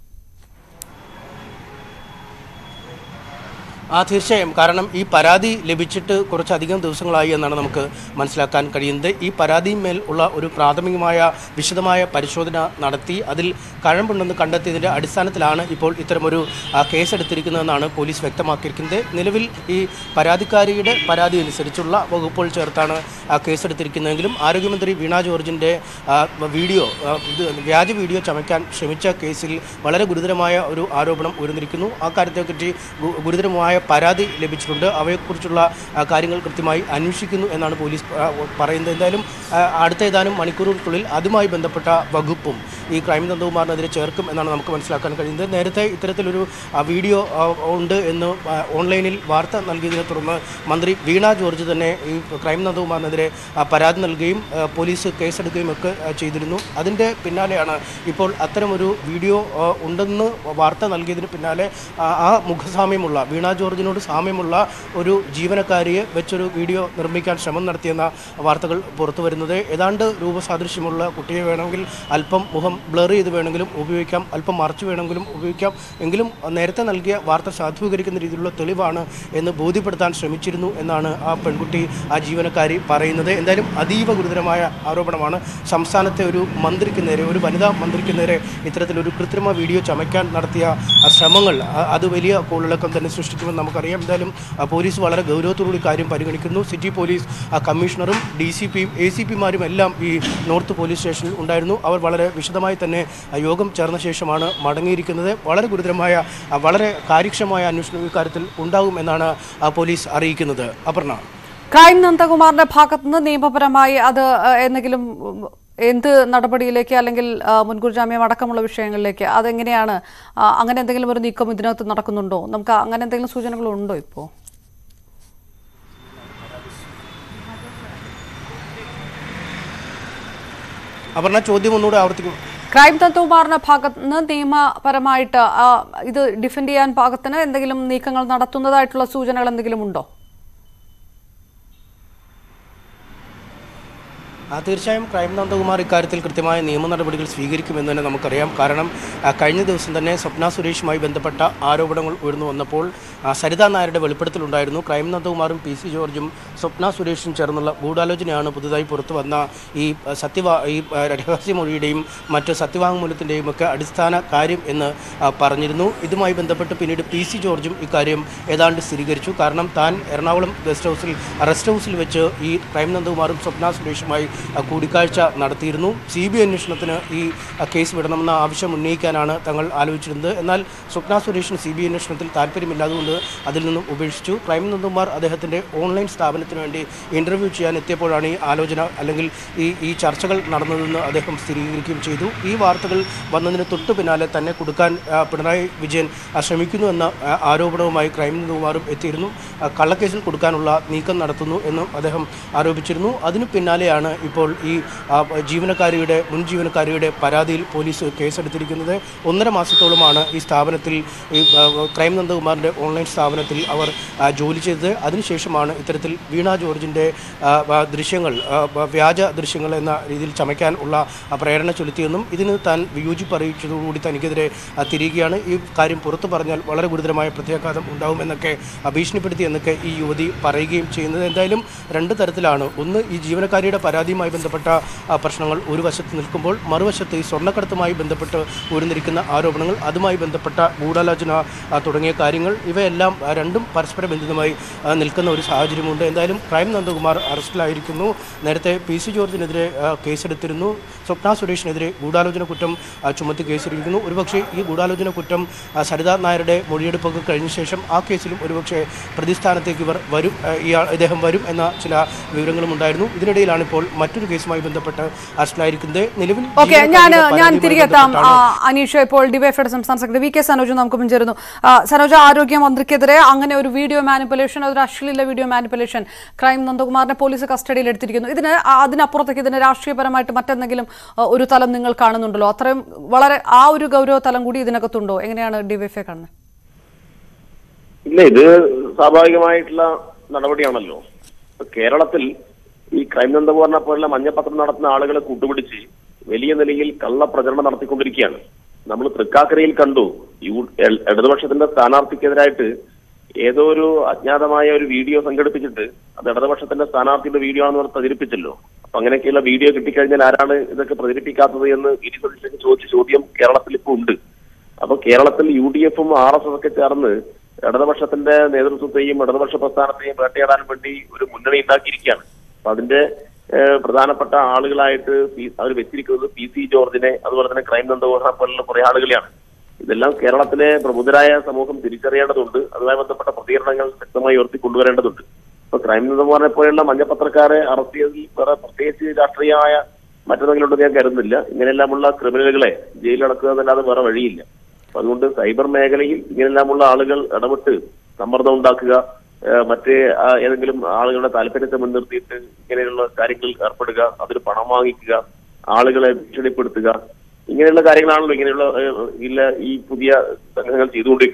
S7: ആ തീർച്ചയായും കാരണം ഈ പരാതി ലഭിച്ചിട്ട് കുറച്ചധികം ദിവസങ്ങളായി എന്നാണ് നമുക്ക് മനസ്സിലാക്കാൻ കഴിയുന്നത് ഈ പരാതിയിന്മേൽ ഉള്ള ഒരു പ്രാഥമികമായ വിശദമായ പരിശോധന നടത്തി അതിൽ കഴമ്പുണ്ടെന്ന് കണ്ടെത്തിയതിൻ്റെ അടിസ്ഥാനത്തിലാണ് ഇപ്പോൾ ഇത്തരമൊരു ആ, കേസെടുത്തിരിക്കുന്നതെന്നാണ് പോലീസ് വ്യക്തമാക്കിയിരിക്കുന്നത് നിലവിൽ ഈ പരാതിക്കാരിയുടെ പരാതി അനുസരിച്ചുള്ള വകുപ്പുകൾ ചേർത്താണ് ആ കേസെടുത്തിരിക്കുന്നതെങ്കിലും ആരോഗ്യമന്ത്രി വീണ ജോർജിൻ്റെ ആ, വീഡിയോ ആ, ഇത് വ്യാജ വീഡിയോ ചമയ്ക്കാൻ ശ്രമിച്ച കേസിൽ വളരെ ഗുരുതരമായ ഒരു ആരോപണം ഉയർന്നിരിക്കുന്നു ആ കാര്യത്തെപ്പറ്റി ഗു- ഗുരുതരമായ പരാതി ലഭിച്ചിട്ടുണ്ട് അവയെക്കുറിച്ചുള്ള ആ, കാര്യങ്ങൾ കൃത്യമായി അന്വേഷിക്കുന്നു എന്നാണ് പോലീസ് ആ, പറയുന്നത് എന്തായാലും ആ, അടുത്ത ഏതാനും മണിക്കൂറുകൾക്കുള്ളിൽ അതുമായി ബന്ധപ്പെട്ട വകുപ്പും ഈ ക്രൈം നന്ദകുമാറിനെതിരെ ചേർക്കും എന്നാണ് നമുക്ക് മനസ്സിലാക്കാൻ കഴിയുന്നത് നേരത്തെ ഇത്തരത്തിലൊരു ആ, വീഡിയോ ആ, ഉണ്ട് എന്ന് ആ, ഓൺലൈനിൽ വാർത്ത നൽകിയതിനെ തുടർന്ന് മന്ത്രി വീണ ജോർജ് തന്നെ ഈ ക്രൈം നന്ദകുമാറിനെതിരെ ആ, പരാതി നൽകുകയും ആ, പോലീസ് കേസെടുക്കുകയും ഒക്കെ ആ, ചെയ്തിരുന്നു അതിൻ്റെ പിന്നാലെയാണ് ഇപ്പോൾ അത്തരമൊരു വീഡിയോ ആ, ഉണ്ടെന്ന് വാർത്ത നൽകിയതിന് പിന്നാലെ ആ, ആ മുഖസാമ്യമുള്ള വീണ ജോർജ് ജോർജിനോട് സാമ്യമുള്ള ഒരു ജീവനക്കാരിയെ വെച്ചൊരു വീഡിയോ നിർമ്മിക്കാൻ ശ്രമം നടത്തിയെന്ന വാർത്തകൾ പുറത്തു വരുന്നത് ഏതാണ്ട് രൂപസാദൃശ്യമുള്ള കുട്ടിയെ വേണമെങ്കിൽ അല്പം മുഖം ബ്ലർ ചെയ്ത് വേണമെങ്കിലും ഉപയോഗിക്കാം അല്പം മറച്ചു വേണമെങ്കിലും ഉപയോഗിക്കാം എങ്കിലും നേരത്തെ നൽകിയ വാർത്ത സാധൂകരിക്കുന്ന രീതിയിലുള്ള തെളിവാണ് എന്ന് ബോധ്യപ്പെടുത്താൻ ശ്രമിച്ചിരുന്നു എന്നാണ് ആ പെൺകുട്ടി ആ ജീവനക്കാരി പറയുന്നത് എന്തായാലും അതീവ ഗുരുതരമായ ആരോപണമാണ് സംസ്ഥാനത്തെ ഒരു മന്ത്രിക്ക് നേരെ ഒരു വനിതാ മന്ത്രിക്ക് നേരെ ഇത്തരത്തിലൊരു കൃത്രിമ വീഡിയോ ചമയ്ക്കാൻ നടത്തിയ ആ ശ്രമങ്ങൾ ആ, അത് വലിയ കോളിളക്കം തന്നെ സൃഷ്ടിക്കുമെന്ന് നമുക്കറിയാം എന്തായാലും ആ, പോലീസ് വളരെ ഗൗരവത്തോടുകൂടി കാര്യം പരിഗണിക്കുന്നു സിറ്റി പോലീസ് ആ, കമ്മീഷണറും ഡി സി പിയും എ സി പിമാരും എല്ലാം ഈ നോർത്ത് പോലീസ് സ്റ്റേഷനിൽ ഉണ്ടായിരുന്നു അവർ വളരെ വിശദമായി തന്നെ ആ, യോഗം ചേർന്ന ശേഷമാണ് മടങ്ങിയിരിക്കുന്നത് വളരെ ഗുരുതരമായ ആ, വളരെ കാര്യക്ഷമമായ അന്വേഷണം ഇക്കാര്യത്തിൽ ഉണ്ടാകുമെന്നാണ് ആ, പോലീസ് അറിയിക്കുന്നത് അപർണ
S1: ക്രൈം നന്ദകുമാറിന്റെ ഭാഗത്തുനിന്ന് നിയമപരമായി അത് ആ, എന്തെങ്കിലും ഉം, എന്ത് നടപടിയിലേക്ക് അല്ലെങ്കിൽ ആ, മുൻകൂർ ജാമ്യം അടക്കമുള്ള വിഷയങ്ങളിലേക്ക് അതെങ്ങനെയാണ് ആ, അങ്ങനെ എന്തെങ്കിലും ഒരു നീക്കം ഇതിനകത്ത് നടക്കുന്നുണ്ടോ നമുക്ക് അങ്ങനെ എന്തെങ്കിലും സൂചനകളുണ്ടോ ഇപ്പോൾ
S7: അപർണ ചോദ്യം ഒന്നുകൂടെ ആവർത്തിക്കും
S1: ക്രൈം നന്ദകുമാറിന്റെ ഭാഗത്ത് നിന്ന് നിയമപരമായിട്ട് ആ, ഇത് ഡിഫെൻഡ് ചെയ്യാൻ പാകത്തിന് എന്തെങ്കിലും നീക്കങ്ങൾ നടത്തുന്നതായിട്ടുള്ള സൂചനകൾ എന്തെങ്കിലും ഉണ്ടോ
S7: ആ, തീർച്ചയായും ക്രൈം നന്ദകുമാർ ഇക്കാര്യത്തിൽ കൃത്യമായ നിയമ നടപടികൾ സ്വീകരിക്കുമെന്ന് തന്നെ നമുക്കറിയാം കാരണം ആ, കഴിഞ്ഞ ദിവസം തന്നെ സ്വപ്ന സുരേഷുമായി ബന്ധപ്പെട്ട ആരോപണങ്ങൾ ഉയർന്നു വന്നപ്പോൾ ആ, സരിത നായരുടെ വെളിപ്പെടുത്തലുണ്ടായിരുന്നു ക്രൈം നന്ദകുമാറും പി സി ജോർജും സ്വപ്ന സുരേഷും ചേർന്നുള്ള ഗൂഢാലോചനയാണ് പുതുതായി പുറത്തു വന്ന ഈ ആ, സത്യവാ ഈ ആ, രഹസ്യമൊഴിയുടെയും മറ്റ് സത്യവാങ്മൂലത്തിൻ്റെയും ഒക്കെ അടിസ്ഥാന കാര്യം എന്ന് ആ, പറഞ്ഞിരുന്നു ഇതുമായി ബന്ധപ്പെട്ട് പിന്നീട് പി സി ജോർജും ഇക്കാര്യം ഏതാണ്ട് സ്ഥിരീകരിച്ചു കാരണം താൻ എറണാകുളം ഗസ്റ്റ് ഹൗസിൽ റെസ്റ്റ് ഹൗസിൽ വെച്ച് ഈ ക്രൈം നന്ദകുമാറും സ്വപ്ന സുരേഷുമായി ആ, കൂടിക്കാഴ്ച നടത്തിയിരുന്നു സി ബി ഐ അന്വേഷണത്തിന് ഈ ആ, കേസ് വിടണമെന്ന ആവശ്യം ഉന്നയിക്കാനാണ് തങ്ങൾ ആലോചിച്ചിരുന്നത് എന്നാൽ സ്വപ്ന സുരേഷിന് സി ബി ഐ അന്വേഷണത്തിൽ താല്പര്യമില്ലാതുകൊണ്ട് അതിൽ നിന്നും ഉപേക്ഷിച്ചു ക്രൈം നന്ദകുമാർ അദ്ദേഹത്തിൻ്റെ ഓൺലൈൻ സ്ഥാപനത്തിന് വേണ്ടി ഇൻ്റർവ്യൂ ചെയ്യാൻ എത്തിയപ്പോഴാണ് ഈ ആലോചന അല്ലെങ്കിൽ ഈ ഈ ചർച്ചകൾ നടന്നതെന്ന് അദ്ദേഹം സ്ഥിരീകരിക്കുകയും ചെയ്തു ഈ വാർത്തകൾ വന്നതിന് തൊട്ടു പിന്നാലെ തന്നെ കൊടുക്കാൻ ആ, പിണറായി വിജയൻ ആ, ശ്രമിക്കുന്നു എന്ന ആ, ആരോപണവുമായി ക്രൈം നന്ദകുമാറും എത്തിയിരുന്നു ആ, കള്ളക്കേസിൽ കൊടുക്കാനുള്ള നീക്കം നടത്തുന്നു എന്നും അദ്ദേഹം ആരോപിച്ചിരുന്നു അതിനു പിന്നാലെയാണ് ഇപ്പോൾ ഈ ആ, ജീവനക്കാരിയുടെ മുൻ ജീവനക്കാരിയുടെ പരാതിയിൽ പോലീസ് കേസെടുത്തിരിക്കുന്നത് ഒന്നര മാസത്തോളമാണ് ഈ സ്ഥാപനത്തിൽ ഈ ആ, ക്രൈം നന്ദകുമാറിൻ്റെ ഓൺലൈൻ സ്ഥാപനത്തിൽ അവർ ആ, ജോലി ചെയ്തത് അതിനുശേഷമാണ് ഇത്തരത്തിൽ വീണ ജോർജിൻ്റെ ആ, ആ, ദൃശ്യങ്ങൾ ആ, ആ, വ്യാജ ദൃശ്യങ്ങൾ എന്ന രീതിയിൽ ചമയ്ക്കാൻ ഉള്ള ആ, പ്രേരണ ചെലുത്തിയെന്നും ഇതിന് താൻ വിയോജിപ്പ് അറിയിച്ചതോടുകൂടി തനിക്കെതിരെ ആ, തിരികുകയാണ് ഈ കാര്യം പുറത്തു പറഞ്ഞാൽ വളരെ ഗുരുതരമായ പ്രത്യാഘാതം ഉണ്ടാവുമെന്നൊക്കെ ആ, ഭീഷണിപ്പെടുത്തി എന്നൊക്കെ ഈ യുവതി പറയുകയും ചെയ്യുന്നത് എന്തായാലും രണ്ട് തരത്തിലാണ് ഒന്ന് ഈ ജീവനക്കാരിയുടെ പരാതിയുമായി ബന്ധപ്പെട്ട ആ, പ്രശ്നങ്ങൾ ഒരു വശത്ത് നിൽക്കുമ്പോൾ മറുവശത്ത് ഈ സ്വർണ്ണക്കടത്തുമായി ബന്ധപ്പെട്ട് ഉയർന്നിരിക്കുന്ന ആരോപണങ്ങൾ അതുമായി ബന്ധപ്പെട്ട ഗൂഢാലോചന ആ, തുടങ്ങിയ കാര്യങ്ങൾ ഇവയെല്ലാം ആ, രണ്ടും പരസ്പര ബന്ധിതമായി ആ, നിൽക്കുന്ന ഒരു സാഹചര്യമുണ്ട് എന്തായാലും ക്രൈം നന്ദകുമാർ അറസ്റ്റിലായിരിക്കുന്നു നേരത്തെ പി സി ജോർജിനെതിരെ ആ, കേസെടുത്തിരുന്നു സ്വപ്ന സുരേഷിനെതിരെ ഗൂഢാലോചന കുറ്റം ആ, ചുമത്തി കേസെടുത്തിരിക്കുന്നു ഒരുപക്ഷെ ഈ ഗൂഢാലോചന കുറ്റം ആ, സരിത നായരുടെ മൊഴിയെടുപ്പൊക്കെ കഴിഞ്ഞ ശേഷം ആ കേസിലും ഒരുപക്ഷെ പ്രതിസ്ഥാനത്തേക്ക് ഇവർ വരും ആ, ഇയാൾ ഇദ്ദേഹം വരും എന്ന ചില വിവരങ്ങളും ഉണ്ടായിരുന്നു ഇതിനിടയിലാണ് ഇപ്പോൾ മറ്റൊരു കേസുമായി ബന്ധപ്പെട്ട് അറസ്റ്റിലായിരിക്കുന്നത് നിലവിൽ
S1: ഓക്കെ ഞാൻ
S7: ജീവനക്കാരിയുടെ
S1: ഞാൻ
S7: പരാതിയുമായി
S1: തിരികെ എത്താം ആ,
S7: ബന്ധപ്പെട്ടാണ്
S1: അനീഷ് ഇപ്പോൾ ഡിവൈഫൈയുടെ സംസ്ഥാന സെക്രട്ടറി വി കെ സനോജ് നമുക്ക് മുൻചേരുന്നു ആ, സനോജ് ആരോഗ്യമന്ത്രിക്കെതിരെ അങ്ങനെ ഒരു വീഡിയോ മാനിപ്പുലേഷൻ ഒരു അശ്ലീല വീഡിയോ മാനിപ്പുലേഷൻ ക്രൈം നന്ദകുമാറിനെ പോലീസ് കസ്റ്റഡിയിൽ എടുത്തിരിക്കുന്നു ഇതിന് ആ- അതിനപ്പുറത്തേക്ക് ഇതിന് രാഷ്ട്രീയപരമായിട്ട് മറ്റെന്തെങ്കിലും ആ, ഒരു തലം നിങ്ങൾ കാണുന്നുണ്ടല്ലോ അത്രയും വളരെ ആ ഒരു ഗൗരവ തലം കൂടി ഇതിനകത്തുണ്ടോ എങ്ങനെയാണ് ഡിവൈഫൈ കാണുന്നത്
S8: ഇല്ല ഇത് സ്വാഭാവികമായിട്ടുള്ള നടപടിയാണല്ലോ ഇപ്പൊ കേരളത്തിൽ ഈ ക്രൈം നന്ദകുമാറിനെ പോലുള്ള മഞ്ഞപ്പത്രം നടത്തുന്ന ആളുകളെ കൂട്ടുപിടിച്ച് വലിയ നിലയിൽ കള്ളപ്രചരണം നടത്തിക്കൊണ്ടിരിക്കുകയാണ് നമ്മൾ തൃക്കാക്കരയിൽ കണ്ടു യു എൽ- ഇടതുപക്ഷത്തിന്റെ സ്ഥാനാർത്ഥിക്കെതിരായിട്ട് ഏതോ ഒരു അജ്ഞാതമായ ഒരു വീഡിയോ സംഘടിപ്പിച്ചിട്ട് അത് ഇടതുപക്ഷത്തിന്റെ സ്ഥാനാർത്ഥിയുടെ വീഡിയോ ആണെന്ന് പറഞ്ഞ് പ്രചരിപ്പിച്ചല്ലോ അപ്പൊ അങ്ങനെയൊക്കെയുള്ള വീഡിയോ കിട്ടിക്കഴിഞ്ഞാൽ ആരാണ് ഇതൊക്കെ പ്രചരിപ്പിക്കാത്തത് എന്ന് വി ഡി സതീശന് ചോദിച്ച ചോദ്യം കേരളത്തിൽ ഇപ്പോൾ ഉണ്ട് അപ്പൊ കേരളത്തിൽ യു ഡി എഫും ആർ എസ് എസ് ഒക്കെ ചേർന്ന് ഇടതുപക്ഷത്തിന്റെ നേതൃത്വത്തെയും ഇടതുപക്ഷ പ്രസ്ഥാനത്തെയും വേട്ടയാടാൻ വേണ്ടി ഒരു മുന്നണി ഉണ്ടാക്കിയിരിക്കുകയാണ് അപ്പൊ അതിന്റെ ഏഹ്, പ്രധാനപ്പെട്ട ആളുകളായിട്ട് അവർ വെച്ചിരിക്കുന്നത് പി സി ജോർജിനെ അതുപോലെ തന്നെ ക്രൈം നന്ദകുമാർ പോലുള്ള കുറെ ആളുകളെയാണ് ഇതെല്ലാം കേരളത്തിലെ പ്രബുദ്ധരായ സമൂഹം തിരിച്ചറിയേണ്ടതുണ്ട് അതുമായി ബന്ധപ്പെട്ട പ്രതികരണങ്ങൾ ശക്തമായി ഉയർത്തി കൊണ്ടുവരേണ്ടതുണ്ട് ഇപ്പൊ ക്രൈം നന്ദകുമാറിനെ പോലെയുള്ള മഞ്ഞപ്പത്രക്കാരെ അറസ്റ്റ് ചെയ്തതിൽ വേറെ പ്രത്യേകിച്ച് രാഷ്ട്രീയമായ മറ്റെന്തെങ്കിലും ഉണ്ടെന്ന് ഞാൻ കരുതുന്നില്ല ഇങ്ങനെയെല്ലാമുള്ള ക്രിമിനലുകളെ ജയിലിലടക്കുക എന്നല്ലാതെ വേറെ വഴിയില്ല അപ്പൊ അതുകൊണ്ട് സൈബർ മേഖലയിൽ ഇങ്ങനെല്ലാമുള്ള ആളുകൾ ഇടപെട്ട് സമ്മർദ്ദം ഉണ്ടാക്കുക ഏഹ് മറ്റ് ആ, ഏതെങ്കിലും ആളുകളുടെ താല്പര്യത്തെ മുൻനിർത്തിയിട്ട് ഇങ്ങനെയുള്ള കാര്യങ്ങളിൽ ഏർപ്പെടുക അതിന് പണം വാങ്ങിക്കുക ആളുകളെ ഭീഷണിപ്പെടുത്തുക ഇങ്ങനെയുള്ള കാര്യങ്ങളാണല്ലോ ഇങ്ങനെയുള്ള ഏഹ്, ഇല്ല ഈ പുതിയ സംഘങ്ങൾ ചെയ്തുകൊണ്ടിരിക്കുന്നത്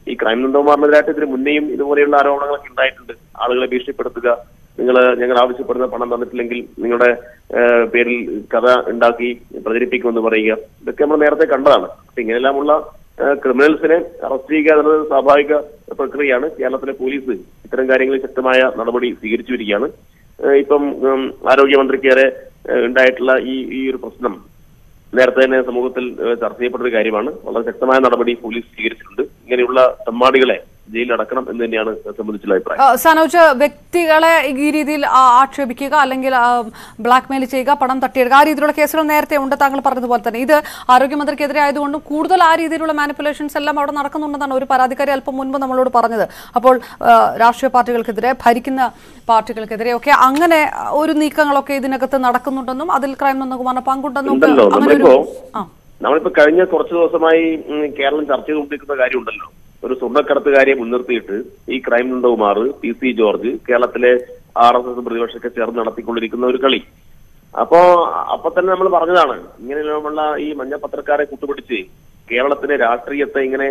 S8: ഈ ക്രൈം നന്ദകുമാറിനെതിരായിട്ട് ഇതിന് മുന്നേയും ഇതുപോലെയുള്ള ആരോപണങ്ങളൊക്കെ ഉണ്ടായിട്ടുണ്ട് ആളുകളെ ഭീഷണിപ്പെടുത്തുക നിങ്ങൾ ഞങ്ങൾ ആവശ്യപ്പെടുന്ന പണം തന്നിട്ടില്ലെങ്കിൽ നിങ്ങളുടെ ഏഹ്, പേരിൽ കഥ ഉണ്ടാക്കി പ്രചരിപ്പിക്കുമെന്ന് പറയുക ഇതൊക്കെ നമ്മൾ നേരത്തെ കണ്ടതാണ് അപ്പൊ ഇങ്ങനെയെല്ലാമുള്ള ഏഹ്, ക്രിമിനൽസിനെ അറസ്റ്റ് ചെയ്യുക എന്നത് സ്വാഭാവിക പ്രക്രിയയാണ് കേരളത്തിലെ പോലീസ് ഇത്തരം കാര്യങ്ങളിൽ ശക്തമായ നടപടി സ്വീകരിച്ചു വരികയാണ് ഏഹ്, ഇപ്പം ഉം, ആരോഗ്യമന്ത്രിക്കേറെ ഏഹ്, ഉണ്ടായിട്ടുള്ള ഈ ഈ ഒരു പ്രശ്നം നേരത്തെ തന്നെ സമൂഹത്തിൽ ഏഹ്, ചർച്ച ചെയ്യപ്പെട്ട ഒരു കാര്യമാണ് വളരെ ശക്തമായ നടപടി പോലീസ് സ്വീകരിച്ചിട്ടുണ്ട് ഇങ്ങനെയുള്ള തെമ്മാടികളെ ജയിലിൽ അടക്കണം എന്ന് തന്നെയാണ് സംബന്ധിച്ചുള്ള അഭിപ്രായം
S1: ആ, സനോജ് വ്യക്തികളെ ഈ രീതിയിൽ ആ, ആക്ഷേപിക്കുക അല്ലെങ്കിൽ ബ്ലാക്ക് മെയിൽ ചെയ്യുക പണം തട്ടിയെടുക്കുക ആ രീതിയിലുള്ള കേസുകൾ നേരത്തെ ഉണ്ട് താങ്കൾ പറഞ്ഞതുപോലെ തന്നെ ഇത് ആരോഗ്യമന്ത്രിക്കെതിരെ ആയതുകൊണ്ടും കൂടുതൽ ആ രീതിയിലുള്ള മാനിപ്പുലേഷൻസ് എല്ലാം അവിടെ നടക്കുന്നുണ്ടെന്നാണ് ഒരു പരാതിക്കാരി അല്പം മുൻപ് നമ്മളോട് പറഞ്ഞത് അപ്പോൾ ആ, രാഷ്ട്രീയ പാർട്ടികൾക്കെതിരെ ഭരിക്കുന്ന പാർട്ടികൾക്കെതിരെ ഒക്കെ അങ്ങനെ ഒരു നീക്കങ്ങളൊക്കെ ഇതിനകത്ത് നടക്കുന്നുണ്ടെന്നും അതിൽ ക്രൈം നന്ദകുമാറിന് പങ്കുണ്ടെന്നും ഒക്കെ
S8: ഉണ്ടല്ലോ
S1: അങ്ങനെ ഒരു
S8: നമ്മളിപ്പോ
S1: ആ
S8: നമ്മളിപ്പോ കഴിഞ്ഞ കുറച്ച് ദിവസമായി ഉം, കേരളം ചർച്ച ചെയ്തുകൊണ്ടിരിക്കുന്ന കാര്യമുണ്ടല്ലോ ഒരു സ്വർണ്ണക്കടത്തുകാരിയെ മുൻനിർത്തിയിട്ട് ഈ crime Nandakumar P C George കേരളത്തിലെ ആർ എസ് എസ് പ്രതിപക്ഷമൊക്കെ ചേർന്ന് നടത്തിക്കൊണ്ടിരിക്കുന്ന ഒരു കളി അപ്പോ അപ്പൊ തന്നെ നമ്മൾ പറഞ്ഞതാണ് ഇങ്ങനെയുള്ള ഈ മഞ്ഞപ്പത്രക്കാരെ കൂട്ടുപിടിച്ച് കേരളത്തിലെ രാഷ്ട്രീയത്തെ ഇങ്ങനെ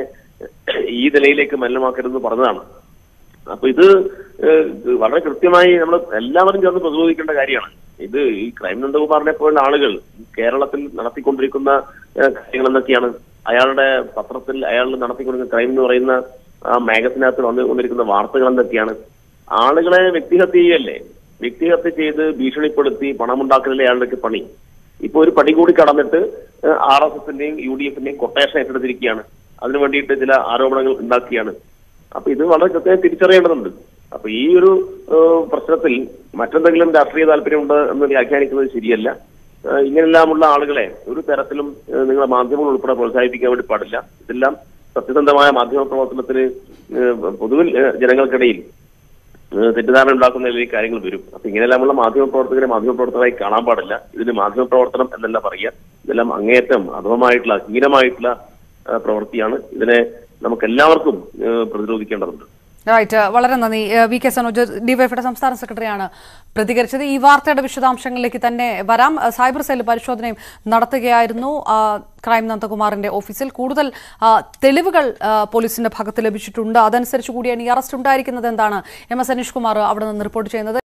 S8: ഈ നിലയിലേക്ക് മലിനമാക്കരുതെന്ന് പറഞ്ഞതാണ് അപ്പൊ ഇത് ഏഹ്, ഇത് വളരെ കൃത്യമായി നമ്മൾ എല്ലാവരും ചേർന്ന് പ്രതിരോധിക്കേണ്ട കാര്യമാണ് ഇത് ഈ ക്രൈം നന്ദകുമാറിനെ പോലുള്ള ആളുകൾ കേരളത്തിൽ നടത്തിക്കൊണ്ടിരിക്കുന്ന ഏഹ്, കാര്യങ്ങൾ എന്തൊക്കെയാണ് അയാളുടെ പത്രത്തിൽ അയാൾ നടത്തിക്കൊണ്ടിരിക്കുന്ന ക്രൈം എന്ന് പറയുന്ന ആ മാഗസിനകത്ത് വന്നു കൊണ്ടിരിക്കുന്ന വാർത്തകൾ എന്തൊക്കെയാണ് ആളുകളെ വ്യക്തിഹത്യ ചെയ്യല്ലേ വ്യക്തിഹത്യ ചെയ്ത് ഭീഷണിപ്പെടുത്തി പണമുണ്ടാക്കലല്ലേ അയാളുടെ പണി ഇപ്പൊ ഒരു പടി കൂടി കടന്നിട്ട് ആർ എസ് എസിന്റെയും യു ഡി എഫിന്റെയും കൊട്ടേഷൻ ഏറ്റെടുത്തിരിക്കുകയാണ് അതിനു വേണ്ടിയിട്ട് ചില ആരോപണങ്ങൾ ഉണ്ടാക്കിയാണ് അപ്പൊ ഇത് വളരെ കൃത്യമായി തിരിച്ചറിയേണ്ടതുണ്ട് അപ്പൊ ഈ ഒരു ഏഹ്, പ്രശ്നത്തിൽ മറ്റെന്തെങ്കിലും രാഷ്ട്രീയ താല്പര്യമുണ്ട് എന്ന് വ്യാഖ്യാനിക്കുന്നത് ശരിയല്ല ഏഹ്, ഇങ്ങനെല്ലാമുള്ള ആളുകളെ ഒരു തരത്തിലും ഏഹ്, നിങ്ങളെ മാധ്യമങ്ങൾ ഉൾപ്പെടെ പ്രോത്സാഹിപ്പിക്കാൻ വേണ്ടി പാടില്ല ഇതെല്ലാം സത്യസന്ധമായ മാധ്യമ പ്രവർത്തനത്തിന് ഏഹ്, പൊതുവിൽ ഏഹ്, ജനങ്ങൾക്കിടയിൽ ഏഹ്, തെറ്റിദ്ധാരണ ഉണ്ടാക്കുന്ന ഈ കാര്യങ്ങൾ വരും അപ്പൊ ഇങ്ങനെയെല്ലാമുള്ള മാധ്യമ പ്രവർത്തകരെ മാധ്യമ പ്രവർത്തകരായി കാണാൻ പാടില്ല ഇതിന് മാധ്യമ പ്രവർത്തനം എന്നല്ല പറയുക ഇതെല്ലാം അങ്ങേയറ്റം അധമമായിട്ടുള്ള ഹീനമായിട്ടുള്ള ഏഹ്, പ്രവൃത്തിയാണ് ഇതിനെ നമുക്ക് എല്ലാവർക്കും ഏഹ്, പ്രതിരോധിക്കേണ്ടതുണ്ട്
S1: റൈറ്റ് വളരെ നന്ദി ഏഹ് വി കെ സനോജ് ഡിവൈഫിയുടെ സംസ്ഥാന സെക്രട്ടറിയാണ് പ്രതികരിച്ചത് ഈ വാർത്തയുടെ വിശദാംശങ്ങളിലേക്ക് തന്നെ വരാം ഏഹ് സൈബർ സെൽ പരിശോധനയും നടത്തുകയായിരുന്നു ആ, ക്രൈം നന്ദകുമാറിന്റെ ഓഫീസിൽ കൂടുതൽ ആ, തെളിവുകൾ ആ, പോലീസിന്റെ ഭാഗത്ത് ലഭിച്ചിട്ടുണ്ട് അതനുസരിച്ച് കൂടിയാണ് ഈ അറസ്റ്റ് ഉണ്ടായിരിക്കുന്നത് എന്താണ് എം എസ് അനീഷ് കുമാർ അവിടെ നിന്ന് റിപ്പോർട്ട് ചെയ്യുന്നത്